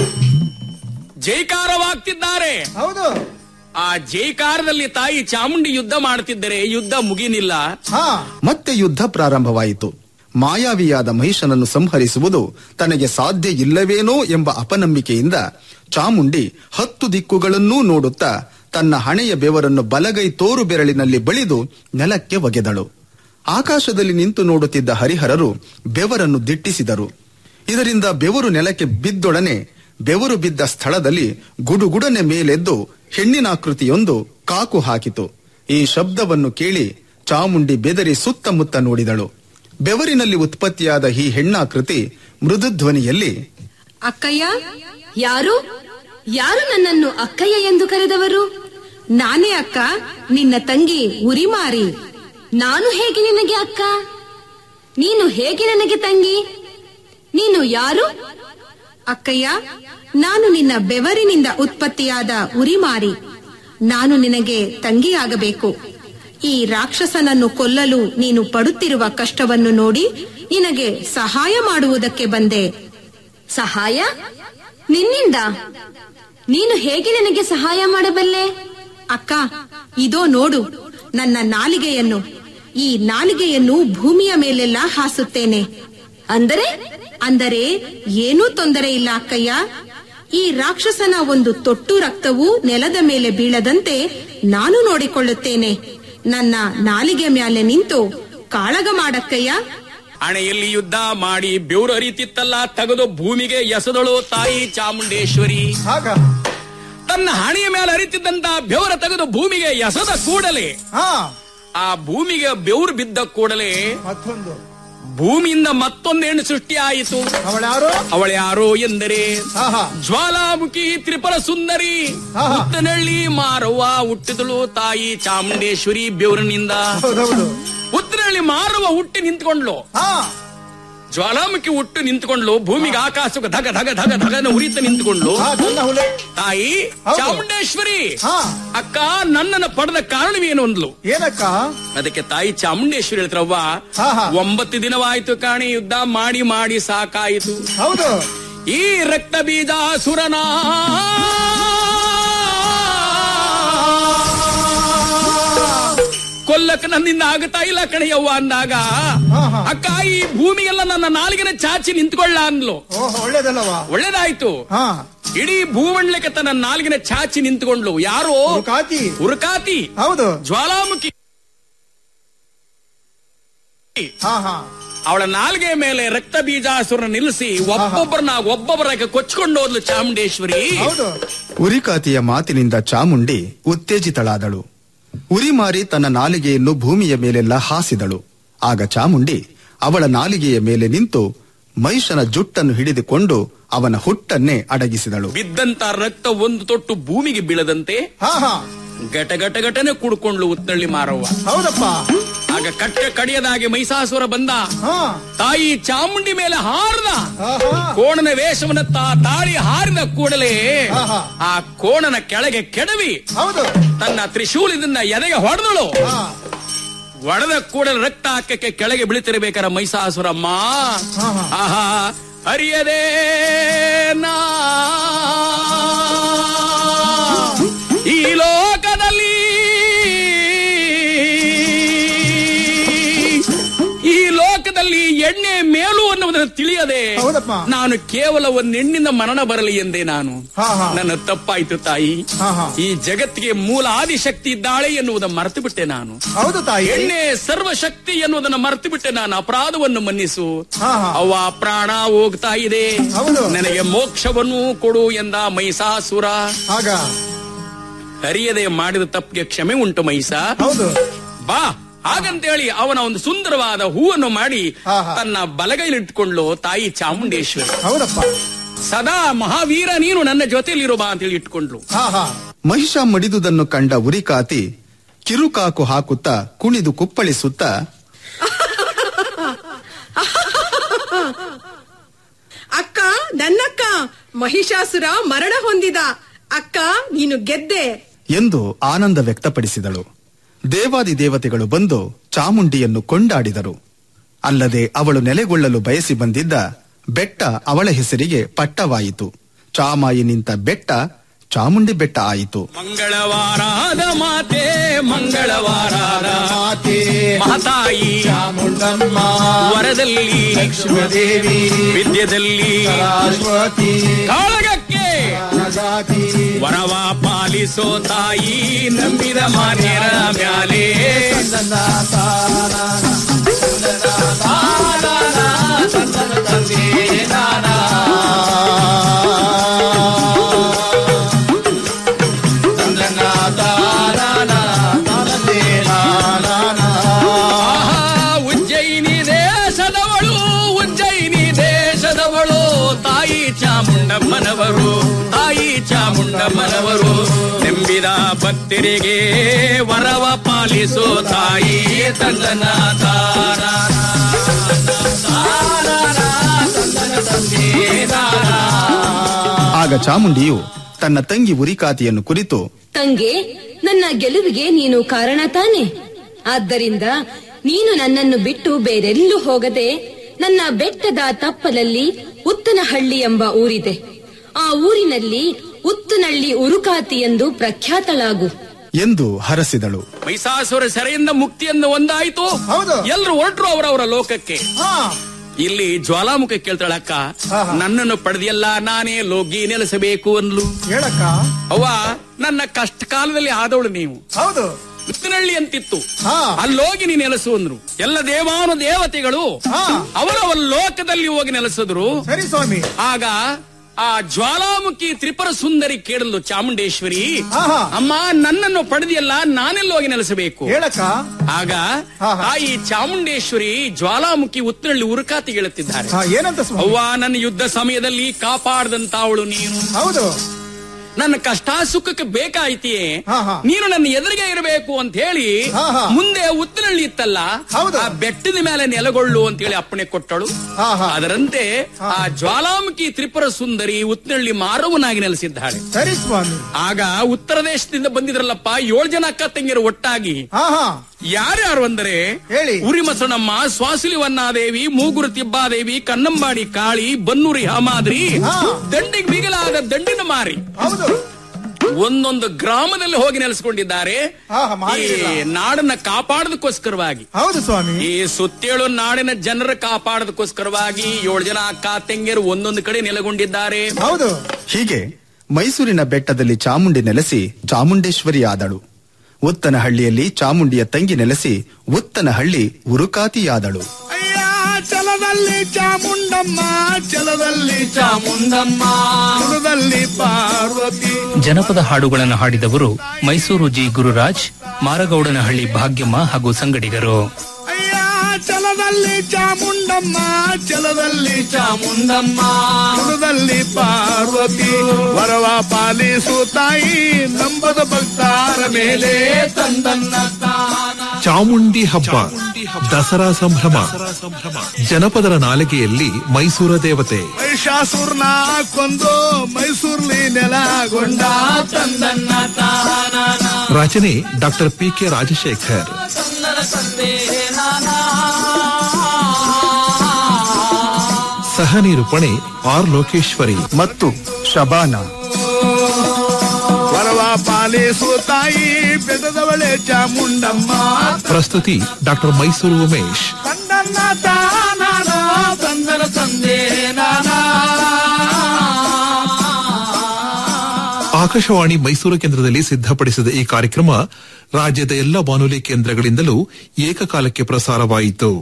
ಜೈಕಾರವಾಗ್ತಿದ್ದಾರೆ ಹೌದು ಆ ಜೈಕಾರದಲ್ಲಿ ತಾಯಿ ಚಾಮುಂಡಿ ಯುದ್ಧ ಮಾಡುತ್ತಿದ್ದರೆ ಯುದ್ಧ ಮುಗಿನಿಲ್ಲ ಹಾ ಮತ್ತೆ ಯುದ್ಧ ಪ್ರಾರಂಭವಾಯಿತು ಮಾಯಾವಿಯಾದ ಮಹಿಷನನ್ನು ಸಂಹರಿಸುವುದು ತನಗೆ ಸಾಧ್ಯ ಇಲ್ಲವೇನೋ ಎಂಬ ಅಪನಂಬಿಕೆಯಿಂದ ಚಾಮುಂಡಿ ಹತ್ತು ದಿಕ್ಕುಗಳನ್ನೂ ನೋಡುತ್ತಾ ತನ್ನ ಹಣೆಯ ಬೆವರನ್ನು ಬಲಗೈ ತೋರು ಬೆರಳಿನಲ್ಲಿ ಬಳಿದು ನೆಲಕ್ಕೆ ಒಗೆದಳು ಆಕಾಶದಲ್ಲಿ ನಿಂತು ನೋಡುತ್ತಿದ್ದ ಹರಿಹರರು ಬೆವರನ್ನು ದಿಟ್ಟಿಸಿದರು ಇದರಿಂದ ಬೆವರು ನೆಲಕ್ಕೆ ಬಿದ್ದೊಡನೆ ಬೆವರು ಬಿದ್ದ ಸ್ಥಳದಲ್ಲಿ ಗುಡುಗುಡನೆ ಮೇಲೆದ್ದು ಹೆಣ್ಣಿನಾಕೃತಿಯೊಂದು ಕಾಕು ಹಾಕಿತು ಈ ಶಬ್ದವನ್ನು ಕೇಳಿ ಚಾಮುಂಡಿ ಬೆದರಿ ಸುತ್ತಮುತ್ತ ನೋಡಿದಳು ಬೆವರಿನಲ್ಲಿ ಉತ್ಪತ್ತಿಯಾದ ಈ ಹೆಣ್ಣಾಕೃತಿ ಮೃದು ಧ್ವನಿಯಲ್ಲಿ ಅಕ್ಕಯ್ಯ ಯಾರು ಯಾರು ನನ್ನನ್ನು ಅಕ್ಕಯ್ಯ ಎಂದು ಕರೆದವರು ನಾನೇ ಅಕ್ಕ ನಿನ್ನ ತಂಗಿ ಉರಿಮಾರಿ ನಾನು ಹೇಗೆ ನಿನಗೆ ಅಕ್ಕ ನೀನು ಹೇಗೆ ನನಗೆ ತಂಗಿ ನೀನು ಯಾರು ಅಕ್ಕಯ್ಯ ನಾನು ನಿನ್ನ ಬೆವರಿನಿಂದ ಉತ್ಪತ್ತಿಯಾದ ಉರಿಮಾರಿ ನಾನು ನಿನಗೆ ತಂಗಿಯಾಗಬೇಕು ಈ ರಾಕ್ಷಸನನ್ನು ಕೊಲ್ಲಲು ನೀನು ಪಡುತ್ತಿರುವ ಕಷ್ಟವನ್ನು ನೋಡಿ ನಿನಗೆ ಸಹಾಯ ಮಾಡುವುದಕ್ಕೆ ಬಂದೆ ಸಹಾಯ ನಿನ್ನಿಂದ ನೀನು ಹೇಗೆ ನನಗೆ ಸಹಾಯ ಮಾಡಬಲ್ಲೆ ಅಕ್ಕ ಇದೋ ನೋಡು ನನ್ನ ನಾಲಿಗೆಯನ್ನು ಈ ನಾಲಿಗೆಯನ್ನು ಭೂಮಿಯ ಮೇಲೆಲ್ಲ ಹಾಸುತ್ತೇನೆ ಅಂದರೆ ಅಂದರೆ ಏನೂ ತೊಂದರೆ ಇಲ್ಲ ಅಕ್ಕಯ್ಯ ಈ ರಾಕ್ಷಸನ ಒಂದು ತೊಟ್ಟು ರಕ್ತವು ನೆಲದ ಮೇಲೆ ಬೀಳದಂತೆ ನಾನು ನೋಡಿಕೊಳ್ಳುತ್ತೇನೆ ನನ್ನ ನಾಲಿಗೆ ಮೇಲೆ ನಿಂತು ಕಾಳಗ ಮಾಡಕ್ಕಯ್ಯ ಹಣೆಯಲ್ಲಿ ಯುದ್ಧ ಮಾಡಿ ಬೆವರು ಹರಿತಿತ್ತಲ್ಲ ತೆಗೆದು ಭೂಮಿಗೆ ಎಸೆದಳು ತಾಯಿ ಚಾಮುಂಡೇಶ್ವರಿ ಆಗ ತನ್ನ ಹಣೆಯ ಮೇಲೆ ಹರಿತಿದ್ದಂತ ಬೆವರ ತೆಗೆದು ಭೂಮಿಗೆ ಎಸೆದ ಕೂಡಲೇ ಹಾ ಆ ಭೂಮಿಗೆ ಬೆವರು ಬಿದ್ದ ಕೂಡಲೇ ಮತ್ತೊಂದು ಭೂಮಿಯಿಂದ ಮತ್ತೊಂದು ಹೆಣ್ಣು ಸೃಷ್ಟಿಯಾಯಿತು ಅವಳ್ಯಾರು ಅವಳ್ಯಾರೋ ಎಂದರೆ ಆಹಾ ಜ್ವಾಲಾಮುಖಿ ತ್ರಿಪುರ ಸುಂದರಿ ಆಹಾ. ಉತ್ತನಹಳ್ಳಿ ಮಾರವ್ವ ಹುಟ್ಟಿದಳು ತಾಯಿ ಚಾಮುಂಡೇಶ್ವರಿ ಬೆವರಿನಿಂದ ಹೌದೌದು ಉತ್ತನಹಳ್ಳಿ ಮಾರವ್ವ ಹುಟ್ಟಿ ನಿಂತ್ಕೊಂಡ್ಲು ಹಾ ಜ್ವಾಲಾಮುಖಿ ಹುಟ್ಟು ನಿಂತ್ಕೊಂಡ್ಲು ಭೂಮಿಗೆ ಆಕಾಶಕ್ಕೆ ಧಗ ಧಗ ಧಗ ಧಗನ ಉರಿತ ನಿಂತ್ಕೊಂಡ್ಲು ಹಾ ನನ್ನ ಹುಲೆ ತಾಯಿ ಹೌದು. ಚಾಮುಂಡೇಶ್ವರಿ ಹಾ ಅಕ್ಕ ನನ್ನನ್ನು ಪಡೆದ ಕಾರಣವೇನು ಅಂದ್ಲು ಏನಕ್ಕ ಅದಕ್ಕೆ ತಾಯಿ ಚಾಮುಂಡೇಶ್ವರಿ ಹೇಳ್ತಾರವ್ವ ಹಾ, ಹಾ. ಒಂಬತ್ತು ದಿನವಾಯ್ತು ಕಾಣಿ ಯುದ್ಧ ಮಾಡಿ ಮಾಡಿ ಸಾಕಾಯಿತು ಹೌದು ಈ ರಕ್ತ ಬೀಜಾಸುರನ ಕೊಲ್ಲಕ್ಕೆ ನನ್ನಿಂದ ಆಗುತ್ತಾ ಇಲ್ಲ ಕಣಯ್ಯವ್ವ ಅಂದಾಗ ಹಾ, ಹಾ. ಅಕ್ಕ ಈ ಭೂಮಿಗೆಲ್ಲ ನನ್ನ ನಾಲಿಗೆನ ಚಾಚಿ ನಿಂತ್ಕೊಳ್ಳ ಅಂದ್ಲು ಓಹ್ ಒಳ್ಳೇದಲ್ಲವಾ ಒಳ್ಳೇದಾಯ್ತು ಹಾ ಇಡೀ ಭೂಮಂಡಲಕ್ಕೆ ತನ್ನ ನಾಲಿಗೆನ ಚಾಚಿ ನಿಂತ್ಕೊಂಡ್ಲು ಯಾರು ಕಾತಿ ಉರುಕಾತಿ ಹೌದು ಜ್ವಾಲಾಮುಖಿ ಹಾ ಹಾ ಅವಳ ನಾಲ್ಗೆ ಮೇಲೆ ರಕ್ತ ಬೀಜಾಸುರನ ನಿಲ್ಲಿಸಿ ಒಬ್ಬೊಬ್ಬರನ್ನ ಒಬ್ಬೊಬ್ಬರಾಗ ಕೊಚ್ಕೊಂಡು ಹೋದ್ಲು ಚಾಮುಂಡೇಶ್ವರಿ ಹೌದು ಉರಿಕಾತಿಯ ಮಾತಿನಿಂದ ಚಾಮುಂಡಿ ಉತ್ತೇಜಿತಳಾದಳು ಉರಿಮಾರಿ ತನ್ನ ನಾಲಿಗೆಯನ್ನು ಭೂಮಿಯ ಮೇಲೆಲ್ಲ ಹಾಸಿದಳು ಆಗ ಚಾಮುಂಡಿ ಅವಳ ನಾಲಿಗೆಯ ಮೇಲೆ ನಿಂತು ಮಹಿಷನ ಜುಟ್ಟನ್ನು ಹಿಡಿದುಕೊಂಡು ಅವನ ಹುಟ್ಟನ್ನೇ ಅಡಗಿಸಿದಳು ಬಿದ್ದಂತ ರಕ್ತ ಒಂದು ತೊಟ್ಟು ಭೂಮಿಗೆ ಬೀಳದಂತೆ ಹಾ ಹಾ ಘಟ ಘಟ ಘಟನೆ ಕುಡ್ಕೊಂಡ್ಲು ಉತ್ತಳ್ಳಿ ಮಾರವ್ವ ಹೌದಪ್ಪ ಆಗ ಕಟ್ಟೆ ಕಡಿಯದಾಗಿ ಮೈಸಾಸುರ ಬಂದ ಹಾ ತಾಯಿ ಚಾಮುಂಡಿ ಮೇಲೆ ಹಾರದ ಹಾ ಹಾ ಕೋಣನ ವೇಷವನ್ನ ತಾ ತಾಳಿ ಹಾರಿದ ಕೂಡಲೇ ಆಹಾ. ಆ ಕೋಣನ ಕೆಳಗೆ ಕೆಡವಿ ಹೌದು ತನ್ನ ತ್ರಿಶೂಲದಿಂದ ಎದೆಗೆ ಹೊಡೆದಳು ಹಾ ಒಡೆದ ಕೂಡಲೇ ರಕ್ತ ಹಾಕಕ್ಕೆ ಕೆಳಗೆ ಬೀಳ್ತಿರ್ಬೇಕಾರ ಮೈಸಾಸುರಮ್ಮ ಹಾ, ಹಾ. ಆಹಾ ಅರಿಯದೇ ನಾ ಈ ಲೋಕದಲ್ಲಿ ಈ ಲೋಕದಲ್ಲಿ ಎಣ್ಣೆ ಮೇಲು ಅನ್ನುವುದನ್ನು ತಿಳಿಯದೆ ಹೌದಪ್ಪ. ನಾನು ಕೇವಲ ಒಂದು ಹೆಣ್ಣಿಂದ ಮರಣ ಬರಲಿ ಎಂದೆ ನಾನು ಹಾ, ಹಾ. ನನ್ನ ತಪ್ಪಾಯ್ತು ತಾಯಿ ಹಾ, ಹಾ. ಈ ಜಗತ್ತಿಗೆ ಮೂಲ ಆದಿಶಕ್ತಿ ಇದ್ದಾಳೆ ಎನ್ನುವುದನ್ನು ಮರೆತು ಬಿಟ್ಟೆ ನಾನು ಹೌದು ತಾಯಿ ಎಣ್ಣೆ ಸರ್ವಶಕ್ತಿ ಎನ್ನುವುದನ್ನು ಮರೆತು ಬಿಟ್ಟೆ ನಾನು ಅಪರಾಧವನ್ನು ಮನ್ನಿಸು ಹಾ, ಹಾ. ಅವ್ವ ಪ್ರಾಣ ಹೋಗ್ತಾ ಇದೆ ಹೌದು. ನನಗೆ ಮೋಕ್ಷವನ್ನು ಕೊಡು ಎಂದ ಮೈಸಾಸುರ ಆಗ ಅರಿಯದೆ ಮಾಡಿದ ತಪ್ಪಿಗೆ ಕ್ಷಮೆ ಉಂಟು ಮೈಸ ಹೌದು ಬಾ ಹಾಗಂತೇಳಿ ಅವನ ಒಂದು ಸುಂದರವಾದ ಹೂವನ್ನು ಮಾಡಿ ಹಾ, ಹಾ. ತನ್ನ ಬಲಗೈಲಿಟ್ಕೊಂಡ್ಲು ತಾಯಿ ಚಾಮುಂಡೇಶ್ವರಿ ಹೌದಪ್ಪ ಸದಾ ಮಹಾವೀರ ನೀನು ನನ್ನ ಜೊತೆಲಿರು ಬಾ ಅಂತೇಳಿ ಇಟ್ಕೊಂಡ್ಲು ಹಾ ಹಾ ಮಹಿಷ ಮಡಿದುದನ್ನು ಕಂಡ ಉರಿಕಾತಿ ಕಿರುಕಾಕು ಹಾಕುತ್ತಾ ಕುಣಿದು ಕುಪ್ಪಳಿಸುತ್ತಾ ಅಕ್ಕ ನನ್ನಕ್ಕ ಮಹಿಷಾಸುರ ಮರಣ ಹೊಂದಿದ ಅಕ್ಕ ನೀನು ಗೆದ್ದೆ ಎಂದು ಆನಂದ ವ್ಯಕ್ತಪಡಿಸಿದಳು ದೇವಾದಿ ದೇವತೆಗಳು ಬಂದು ಚಾಮುಂಡಿಯನ್ನು ಕೊಂಡಾಡಿದರು ಅಲ್ಲದೆ ಅವಳು ನೆಲೆಗೊಳ್ಳಲು ಬಯಸಿ ಬಂದಿದ್ದ ಬೆಟ್ಟ ಅವಳ ಹೆಸರಿಗೆ ಪಟ್ಟವಾಯಿತು ಚಾಮಾಯಿ ನಿಂತ ಬೆಟ್ಟ ಚಾಮುಂಡಿ ಬೆಟ್ಟ ಆಯಿತು ಮಂಗಳವಾರದ ಮಾತೆ ಮಂಗಳವಾರದ ಮಾತೆ ಮಹತಾಯಿ ಚಾಮುಂಡಮ್ಮ ವರದಲ್ಲಿ ಲಕ್ಷ್ಮೀದೇವಿ ವಿದ್ಯದಲ್ಲಿ ಸರಸ್ವತಿ ಕಾಳಗಕ್ಕೆ ಜಾತಿ ವರವ ಪಾಲಿಸೋ ತಾಯಿ ನಂಬಿದ ಮಾನ್ಯರ ಮ್ಯಾಲೆ ಆಹಾ, ಉಜ್ಜಯಿನಿ ದೇಶದವಳು ಉಜ್ಜಯಿನಿ ದೇಶದವಳು ತಾಯಿ ಚಾಮುಂಡಮ್ಮನವರು ತಾಯಿ ಚಾಮುಂಡಮ್ಮನವರು ನಂಬಿದ ಭಕ್ತರಿಗೆ ವರವ ಪಾಲಿಸೋ ತಾಯಿ ತಂದನ ತಾರ ಆಗ ಚಾಮುಂಡಿಯು ತನ್ನ ತಂಗಿ ಉರಿಕಾತಿಯನ್ನು ಕುರಿತು ತಂಗೆ ನನ್ನ ಗೆಲುವಿಗೆ ನೀನು ಕಾರಣ ತಾನೆ ಆದ್ದರಿಂದ ನೀನು ನನ್ನನ್ನು ಬಿಟ್ಟು ಬೇರೆಲ್ಲೂ ಹೋಗದೆ ನನ್ನ ಬೆಟ್ಟದ ತಪ್ಪಲಲ್ಲಿ ಉತ್ತನಹಳ್ಳಿ ಎಂಬ ಊರಿದೆ ಆ ಊರಿನಲ್ಲಿ ಉತ್ತನಳ್ಳಿ ಉರುಕಾತಿ ಎಂದು ಪ್ರಖ್ಯಾತಳಾಗು ಎಂದು ಹರಸಿದಳು ಮೈಸಾಸುರ ಸೆರೆಯಿಂದ ಮುಕ್ತಿಯನ್ನು ಒಂದಾಯ್ತು ಹೌದು. ಎಲ್ರು ಹೊರಟ್ರು ಅವರವರ ಲೋಕಕ್ಕೆ ಹಾ ಇಲ್ಲಿ ಜ್ವಾಲಾಮುಖ ಕೇಳ್ತಾಳಕ್ಕ ಹಾ, ಹಾ. ನನ್ನನ್ನು ಪಡೆದಿಲ್ಲ ನಾನೇ ಲೋಗಿ ನೆಲೆಸಬೇಕು ಅನ್ಲು ಹೇಳಕ್ಕ ಅವ್ವ ನನ್ನ ಕಷ್ಟ ಕಾಲದಲ್ಲಿ ಆದವಳು ನೀವು ಹೌದು ಉತ್ತನಹಳ್ಳಿ ಅಂತಿತ್ತು ಹಾ. ಅಲ್ಲೋಗಿ ನೀ ನೆಲೆಸು ಅಂದ್ರು ಎಲ್ಲ ದೇವಾನು ದೇವತೆಗಳು ಹಾ. ಅವರವರ ಲೋಕದಲ್ಲಿ ಹೋಗಿ ನೆಲೆಸಿದ್ರು ಸರಿ ಸ್ವಾಮಿ ಆಗ ಆ ಜ್ವಾಲಾಮುಖಿ ತ್ರಿಪುರ ಸುಂದರಿ ಕೇಳಲು ಚಾಮುಂಡೇಶ್ವರಿ ಆಹಾ. ಅಮ್ಮ ನನ್ನನ್ನು ಪಡೆದಿಯಲ್ಲ ನಾನೆಲ್ಲ ಹೋಗಿ ನೆಲೆಸಬೇಕು ಹೇಳಕ್ಕ ಆಗ ಆಹಾ. ಆ ಈ ಚಾಮುಂಡೇಶ್ವರಿ ಜ್ವಾಲಾಮುಖಿ ಉತ್ತರಳ್ಳಿ ಉರುಕಾತಿ ಹೇಳುತ್ತಿದ್ದಾರೆ ಹಾ, ಏನಂತ ಸ್ವಾಮಿ ಅವ್ವ ನನ್ನ ಯುದ್ಧ ಸಮಯದಲ್ಲಿ ಕಾಪಾಡದಂತ ಅವಳು ನೀನು ಹೌದು ನನ್ನ ಕಷ್ಟ ಸುಖಕ್ಕೆ ಬೇಕಾಯ್ತಿಯೇ ಹಾ, ಹಾ. ನೀನು ನನ್ನ ಎದುರಿಗೆ ಇರಬೇಕು ಅಂತ ಹೇಳಿ ಹಾ, ಹಾ. ಮುಂದೆ ಉತ್ತರಳ್ಳಿ ಇತ್ತಲ್ಲ ಹೌದು. ಆ ಬೆಟ್ಟದ ಮೇಲೆ ನೆಲೆಗೊಳ್ಳು ಅಂತ ಹೇಳಿ ಅಪ್ಪಣೆ ಕೊಟ್ಟಳು ಹಾ, ಹಾ. ಅದರಂತೆ ಆ ಜ್ವಾಲಾಮುಖಿ ತ್ರಿಪುರ ಸುಂದರಿ ಉತ್ತರಳ್ಳಿ ಮಾರವನಾಗಿ ನೆಲೆಸಿದ್ದಾಳೆ ಸರಿ ಸ್ವಾಮಿ ಆಗ ಉತ್ತರ ದೇಶದಿಂದ ಬಂದಿದ್ರಲ್ಲಪ್ಪ ಏಳು ಜನ ಅಕ್ಕ ತಂಗಿಯರು ಒಟ್ಟಾಗಿ ಹಾ ಹಾ ಯಾರ್ಯಾರು ಅಂದರೆ ಹೇಳಿ. ಉರಿಮಸಣಮ್ಮ ಸ್ವಾಸಿಲಿ ವನ್ನಾದೇವಿ ಮೂಗುರು ತಿಬ್ಬಾದೇವಿ ಕನ್ನಂಬಾಡಿ ಕಾಳಿ ಬನ್ನೂರಿ ಹಾಮಾದ್ರಿ ಹಾ. ದಂಡಿಗೆ ಬಿಗಲಾದ ದಂಡಿನ ಮಾರಿ ಹೌದು ಒಂದೊಂದು ಗ್ರಾಮದಲ್ಲಿ ಹೋಗಿ ನೆಲೆಸ್ಕೊಂಡಿದ್ದಾರೆ ಹಾ, ಹಾ, ಈ ಮಾಡಿಲ್ಲ. ನಾಡನ್ನ ಕಾಪಾಡೋದಕ್ಕೋಸ್ಕರವಾಗಿ ಹೌದು ಸ್ವಾಮಿ ಈ ಸುತ್ತೇಳು ನಾಡಿನ ಜನರ ಕಾಪಾಡೋದಕ್ಕೋಸ್ಕರವಾಗಿ ಏಳು ಜನ ಅಕ್ಕ ತಂಗಿಯರು ಒಂದೊಂದು ಕಡೆ ನೆಲೆಗೊಂಡಿದ್ದಾರೆ ಹೌದು ಹೀಗೆ ಮೈಸೂರಿನ ಬೆಟ್ಟದಲ್ಲಿ ಚಾಮುಂಡಿ ನೆಲೆಸಿ ಚಾಮುಂಡೇಶ್ವರಿ ಆದಳು ಉತ್ತನಹಳ್ಳಿಯಲ್ಲಿ ಚಾಮುಂಡಿಯ ತಂಗಿ ನೆಲೆಸಿ ಉತ್ತನಹಳ್ಳಿ ಉರುಕಾತಿಯಾದಳು ಅಯ್ಯ ಚಲದಲ್ಲಿ ಚಾಮುಂಡಮ್ಮ ಚಲದಲ್ಲಿ ಚಾಮುಂಡಮ್ಮ ಚಲದಲ್ಲಿ ಪಾರ್ವತಿ ಜನಪದ ಹಾಡುಗಳನ್ನು ಹಾಡಿದವರು ಮೈಸೂರು ಜಿ ಗುರುರಾಜ್ ಮಾರಗೌಡನಹಳ್ಳಿ ಭಾಗ್ಯಮ್ಮ ಹಾಗೂ ಸಂಗಡಿಗರು ಅಯ್ಯ ಚಲದಲ್ಲಿ ಚಾಮುಂಡಮ್ಮ ಚಲದಲ್ಲಿ ಚಾಮುಂಡಮ್ಮ ಚಲದಲ್ಲಿ ಪಾರ್ವತಿ ವರವ ಪಾಲಿಸು ತಾಯಿ ನಂಬದ ಭಕ್ತಾರ ಮೇಲೆ ತಂದನ್ನ ತಾನ ಚಾಮುಂಡಿ ಹಬ್ಬ ದಸರಾ ಸಂಭ್ರಮ ಜನಪದರ ನಾಲಿಗೆಯಲ್ಲಿ ಮೈಸೂರ ದೇವತೆ ಮಹಿಷಾಸುರ್ನ ಕೊಂದು ಮೈಸೂರ್ಲಿ ನೆಲಗೊಂಡ ತಂದನ್ನ ತಾನ ರಚನೆ ಡಾಕ್ಟರ್ ಪಿ ಕೆ ರಾಜಶೇಖರ್ ಸಹ ನಿರೂಪಣೆ ಆರ್ ಲೋಕೇಶ್ವರಿ ಮತ್ತು ಶಬಾನ ವರವ ಪಾಲಿಸು ತಾಯಿ ಬೆದದವಳೆ ಚಾಮುಂಡಮ್ಮ ಪ್ರಸ್ತುತಿ ಡಾಕ್ಟರ್ ಮೈಸೂರು ಉಮೇಶ್ ತಂದನ್ನ ತಾನಾನ ತಂದನ ತಂದೆ ನಾನಾ ಆಕಾಶವಾಣಿ ಮೈಸೂರು ಕೇಂದ್ರದಲ್ಲಿ ಸಿದ್ಧಪಡಿಸಿದ ಈ ಕಾರ್ಯಕ್ರಮ ರಾಜ್ಯದ ಎಲ್ಲ ಬಾನುಲಿ ಕೇಂದ್ರಗಳಿಂದಲೂ ಏಕಕಾಲಕ್ಕೆ ಪ್ರಸಾರವಾಯಿತು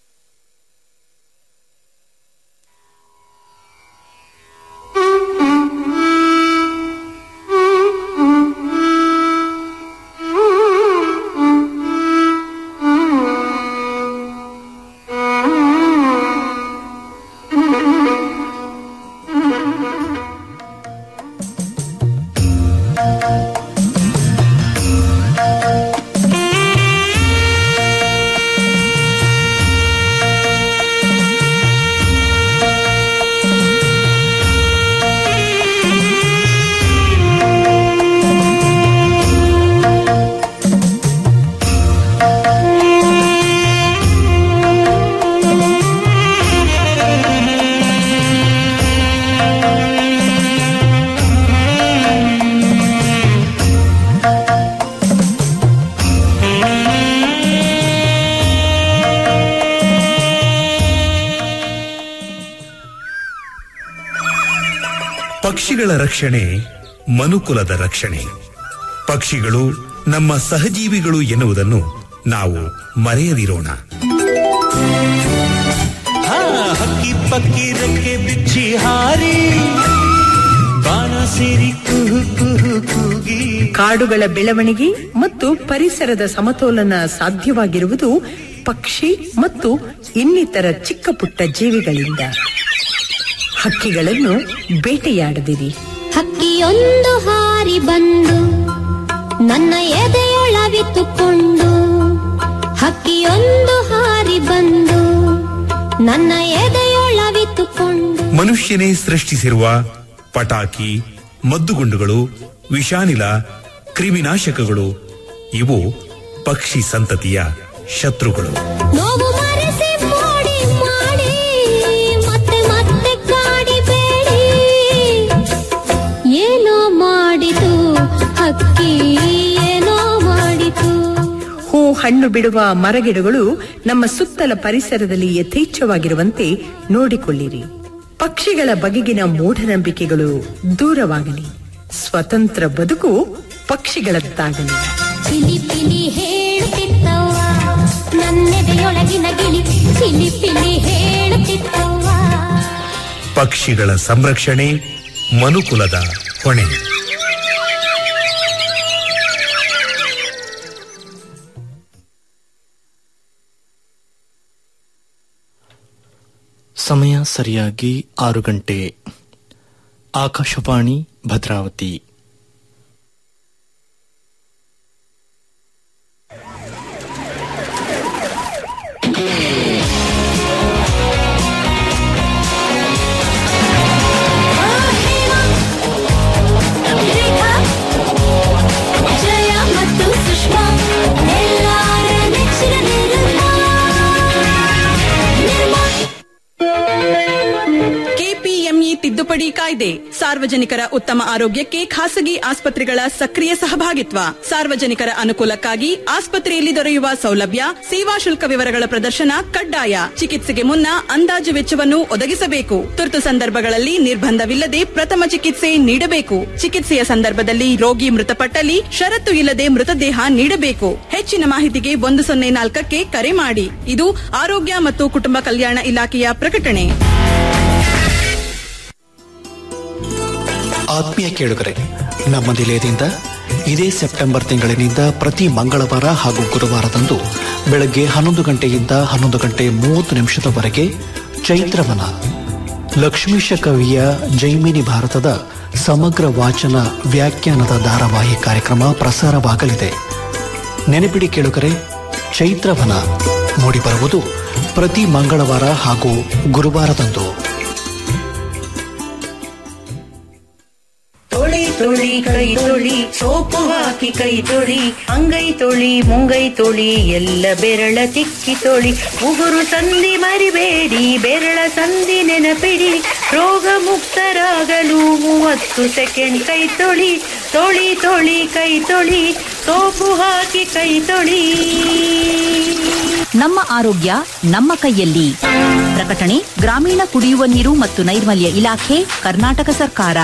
ಪಕ್ಷಿಗಳ ರಕ್ಷಣೆ ಮನುಕುಲದ ರಕ್ಷಣೆ ಪಕ್ಷಿಗಳು ನಮ್ಮ ಸಹಜೀವಿಗಳು ಎನ್ನುವುದನ್ನು ನಾವು ಮರೆಯದಿರೋಣ ಹಕ್ಕಿ ಪಕ್ಕಿ ರೆಕ್ಕೆ ಬಿಚ್ಚಿ ಹಾರಿ ಬಾಣ ಸೇರಿ ಕುಹು ಕುಹು ಕೂಗಿ ಕಾಡುಗಳ ಬೆಳವಣಿಗೆ ಮತ್ತು ಪರಿಸರದ ಸಮತೋಲನ ಸಾಧ್ಯವಾಗಿರುವುದು ಪಕ್ಷಿ ಮತ್ತು ಇನ್ನಿತರ ಚಿಕ್ಕ ಪುಟ್ಟ ಜೀವಿಗಳಿಂದ ಹಕ್ಕಿಗಳನ್ನು ಬೇಟೆಯಾಡದಿರಿ ಹಕ್ಕಿಯೊಂದು ಹಾರಿ ಬಂದು ನನ್ನ ಎದೆಯೊಳವಿತ್ತುಕೊಂಡು ಹಕ್ಕಿಯೊಂದು ಹಾರಿ ಬಂದು ನನ್ನ ಎದೆಯೊಳವಿತ್ತುಕೊಂಡು ಮನುಷ್ಯನೇ ಸೃಷ್ಟಿಸಿರುವ ಪಟಾಕಿ ಮದ್ದುಗುಂಡುಗಳು ವಿಷಾನಿಲ ಕ್ರಿಮಿನಾಶಕಗಳು ಇವು ಪಕ್ಷಿ ಸಂತತಿಯ ಶತ್ರುಗಳು ನೋವು ಮರೆಸಿ ಮೋಡಿ ಮಾಡಿ ಮತ್ತೆ ಮತ್ತೆ ಕಾಡಿಬೇಡಿ ಏನೋ ಮಾಡಿತು ಹಕ್ಕಿ ಏನೋ ಮಾಡಿತು ಹೂ ಹಣ್ಣು ಬಿಡುವ ಮರಗಿಡಗಳು ನಮ್ಮ ಸುತ್ತಲ ಪರಿಸರದಲ್ಲಿ ಯಥೇಚ್ಛವಾಗಿರುವಂತೆ ನೋಡಿಕೊಳ್ಳಿರಿ ಪಕ್ಷಿಗಳ ಬಗೆಗಿನ ಮೂಢನಂಬಿಕೆಗಳು ದೂರವಾಗಲಿ ಸ್ವತಂತ್ರ ಬದುಕು ಪಕ್ಷಿಗಳದ್ದಾಗಲಿ ಪಿಲಿ ಪಿಲಿ ಹೇಳುತ್ತಿತ್ತವ್ವ ನನ್ನೆದೆಯೊಳಗಿನ ಗಿಳಿ ಪಿಲಿ ಪಿಲಿ ಹೇಳುತ್ತಿತ್ತವ್ವ ಪಕ್ಷಿಗಳ ಸಂರಕ್ಷಣೆ ಮನುಕುಲದ ಹೊಣೆ ಸಮಯ ಸರಿಯಾಗಿ ಆರು ಗಂಟೆ ಆಕಾಶವಾಣಿ ಭದ್ರಾವತಿ ಜಯ ಮತ್ತು ಸುಷ್ಮಾ ಎಲ್ಲಾರ ನೆಚ್ಚಿನ ನಿರ್ಮಾ ನಿರ್ಮಾ ಕೆಪಿಎಂಇ ತಿದ್ದುಪಡಿ ಕಾಯ್ದೆ ಸಾರ್ವಜನಿಕರ ಉತ್ತಮ ಆರೋಗ್ಯಕ್ಕೆ ಖಾಸಗಿ ಆಸ್ಪತ್ರೆಗಳ ಸಕ್ರಿಯ ಸಹಭಾಗಿತ್ವ ಸಾರ್ವಜನಿಕರ ಅನುಕೂಲಕ್ಕಾಗಿ ಆಸ್ಪತ್ರೆಯಲ್ಲಿ ದೊರೆಯುವ ಸೌಲಭ್ಯ ಸೇವಾ ಶುಲ್ಕ ವಿವರಗಳ ಪ್ರದರ್ಶನ ಕಡ್ಡಾಯ ಚಿಕಿತ್ಸೆಗೆ ಮುನ್ನ ಅಂದಾಜು ವೆಚ್ಚವನ್ನು ಒದಗಿಸಬೇಕು ತುರ್ತು ಸಂದರ್ಭಗಳಲ್ಲಿ ನಿರ್ಬಂಧವಿಲ್ಲದೆ ಪ್ರಥಮ ಚಿಕಿತ್ಸೆ ನೀಡಬೇಕು ಚಿಕಿತ್ಸೆಯ ಸಂದರ್ಭದಲ್ಲಿ ರೋಗಿ ಮೃತಪಟ್ಟಲ್ಲಿ ಷರತ್ತು ಇಲ್ಲದೆ ಮೃತದೇಹ ನೀಡಬೇಕು ಹೆಚ್ಚಿನ ಮಾಹಿತಿಗೆ ಒಂದು ಸೊನ್ನೆ ನಾಲ್ಕಕ್ಕೆ ಕರೆ ಮಾಡಿ ಇದು ಆರೋಗ್ಯ ಮತ್ತು ಕುಟುಂಬ ಕಲ್ಯಾಣ ಇಲಾಖೆಯ ಪ್ರಕಟಣೆ ಆತ್ಮೀಯ ಕೇಳುಗರೆ ನಮ್ಮ ನಿಲಯದಿಂದ ಇದೇ ಸೆಪ್ಟೆಂಬರ್ ತಿಂಗಳಿನಿಂದ ಪ್ರತಿ ಮಂಗಳವಾರ ಹಾಗೂ ಗುರುವಾರದಂದು ಬೆಳಗ್ಗೆ ಹನ್ನೊಂದು ಗಂಟೆಯಿಂದ ಹನ್ನೊಂದು ಗಂಟೆ ಮೂವತ್ತು ನಿಮಿಷದವರೆಗೆ ಚೈತ್ರವನ ಲಕ್ಷ್ಮೀಶ ಕವಿಯ ಜೈಮಿನಿ ಭಾರತದ ಸಮಗ್ರ ವಾಚನ ವ್ಯಾಖ್ಯಾನದ ಧಾರಾವಾಹಿ ಕಾರ್ಯಕ್ರಮ ಪ್ರಸಾರವಾಗಲಿದೆ ನೆನಪಿಡಿ ಕೇಳುಗರೆ ಚೈತ್ರವನ ಮೂಡಿಬರುವುದು ಪ್ರತಿ ಮಂಗಳವಾರ ಹಾಗೂ ಗುರುವಾರದಂದು ತೊಳಿ ತೊಳಿ ಕೈ ತೊಳಿ ಸೋಪು ಹಾಕಿ ಕೈ ತೊಳಿ ಅಂಗೈ ತೊಳಿ ಮುಂಗೈ ತೊಳಿ ಎಲ್ಲ ಬೆರಳ ತಿಕ್ಕಿ ತೊಳಿ ಉಗುರು ಸಂಧಿ ಮರಿಬೇಡಿ ಬೆರಳ ಸಂಧಿ ನೆನಪಿಡಿ ರೋಗ ಮುಕ್ತರಾಗಲು ಮೂವತ್ತು ಸೆಕೆಂಡ್ ಕೈ ತೊಳಿ ತೊಳಿ ತೊಳಿ ಕೈ ತೊಳಿ ಸೋಪು ಹಾಕಿ ಕೈ ತೊಳಿ ನಮ್ಮ ಆರೋಗ್ಯ ನಮ್ಮ ಕೈಯಲ್ಲಿ ಪ್ರಕಟಣೆ ಗ್ರಾಮೀಣ ಕುಡಿಯುವ ನೀರು ಮತ್ತು ನೈರ್ಮಲ್ಯ ಇಲಾಖೆ ಕರ್ನಾಟಕ ಸರ್ಕಾರ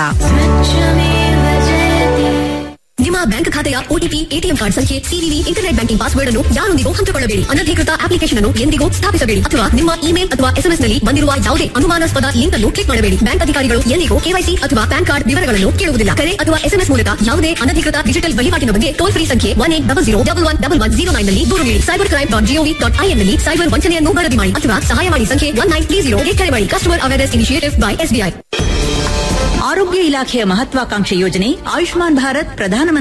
ನಿಮ್ಮ ಬ್ಯಾಂಕ್ ಖಾತೆಯ ಒಟಿಪಿ ಎಟಿಎಂ ಕಾರ್ಡ್ ಸಂಖ್ಯೆ ಸಿವಿವಿ ಇಂಟರ್ನೆಟ್ ಬ್ಯಾಂಕಿಂಗ್ ಪಾಸ್ವರ್ಡ್ ಅನ್ನು ಯಾರೊಂದಿಗೂ ಹಂಚಿಕೊಳ್ಳಬೇಡಿ ಅನಧಿಕೃತ ಅಪ್ಲಿಕೇಶನ್ ಅನ್ನು ಎಂದಿಗೂ ಸ್ಥಾಪಿಸಬೇಡಿ ಅಥವಾ ನಿಮ್ಮ ಇಮೇಲ್ ಅಥವಾ ಎಸ್ಎಂಎಸ್ ನಲ್ಲಿ ಬಂದಿರುವ ಯಾವುದೇ ಅನುಮಾನಾಸ್ಪದ ಲಿಂಕ್ ಅನ್ನು ಕ್ಲಿಕ್ ಮಾಡಬೇಡಿ ಬ್ಯಾಂಕ್ ಅಧಿಕಾರಿಗಳು ಎಂದಿಗೂ ಕೆವೈಸಿ ಅಥವಾ ಪ್ಯಾನ್ ಕಾರ್ಡ್ ವಿವರಗಳನ್ನು ಕೇಳುವುದಿಲ್ಲ ಕರೆ ಅಥವಾ ಎಸ್ಎಂಎಸ್ ಮೂಲಕ ಯಾವುದೇ ಅನಧಿಕೃತ ಡಿಜಿಟಲ್ ವಹಿವಾಟಿನ ಬಗ್ಗೆ ಟೋಲ್ ಫ್ರೀ ಸಂಖ್ಯೆ one eight double zero double one double one zero nine ನಲ್ಲಿ ದೂರು ನೀಡಿ cyber crime dot gov dot in ನಲ್ಲಿ ಸೈಬರ್ ವಂಚನೆಯನ್ನು ವರದಿ ಮಾಡಿ ಅಥವಾ ಸಹಾಯವಾಣಿ ಸಂಖ್ಯೆ ಒನ್ ನೈನ್ ತ್ರೀ ಜೀರೋ ಕರೆ ಮಾಡಿ customer awareness initiative by SBI ಆರೋಗ್ಯ ಇಲಾಖೆಯ ಮಹತ್ವಾಕಾಂಕ್ಷೆ ಯೋಜನೆ ಆಯುಷ್ಮಾನ್ ಭಾರತ್ ಪ್ರಧಾನಮಂತ್ರಿ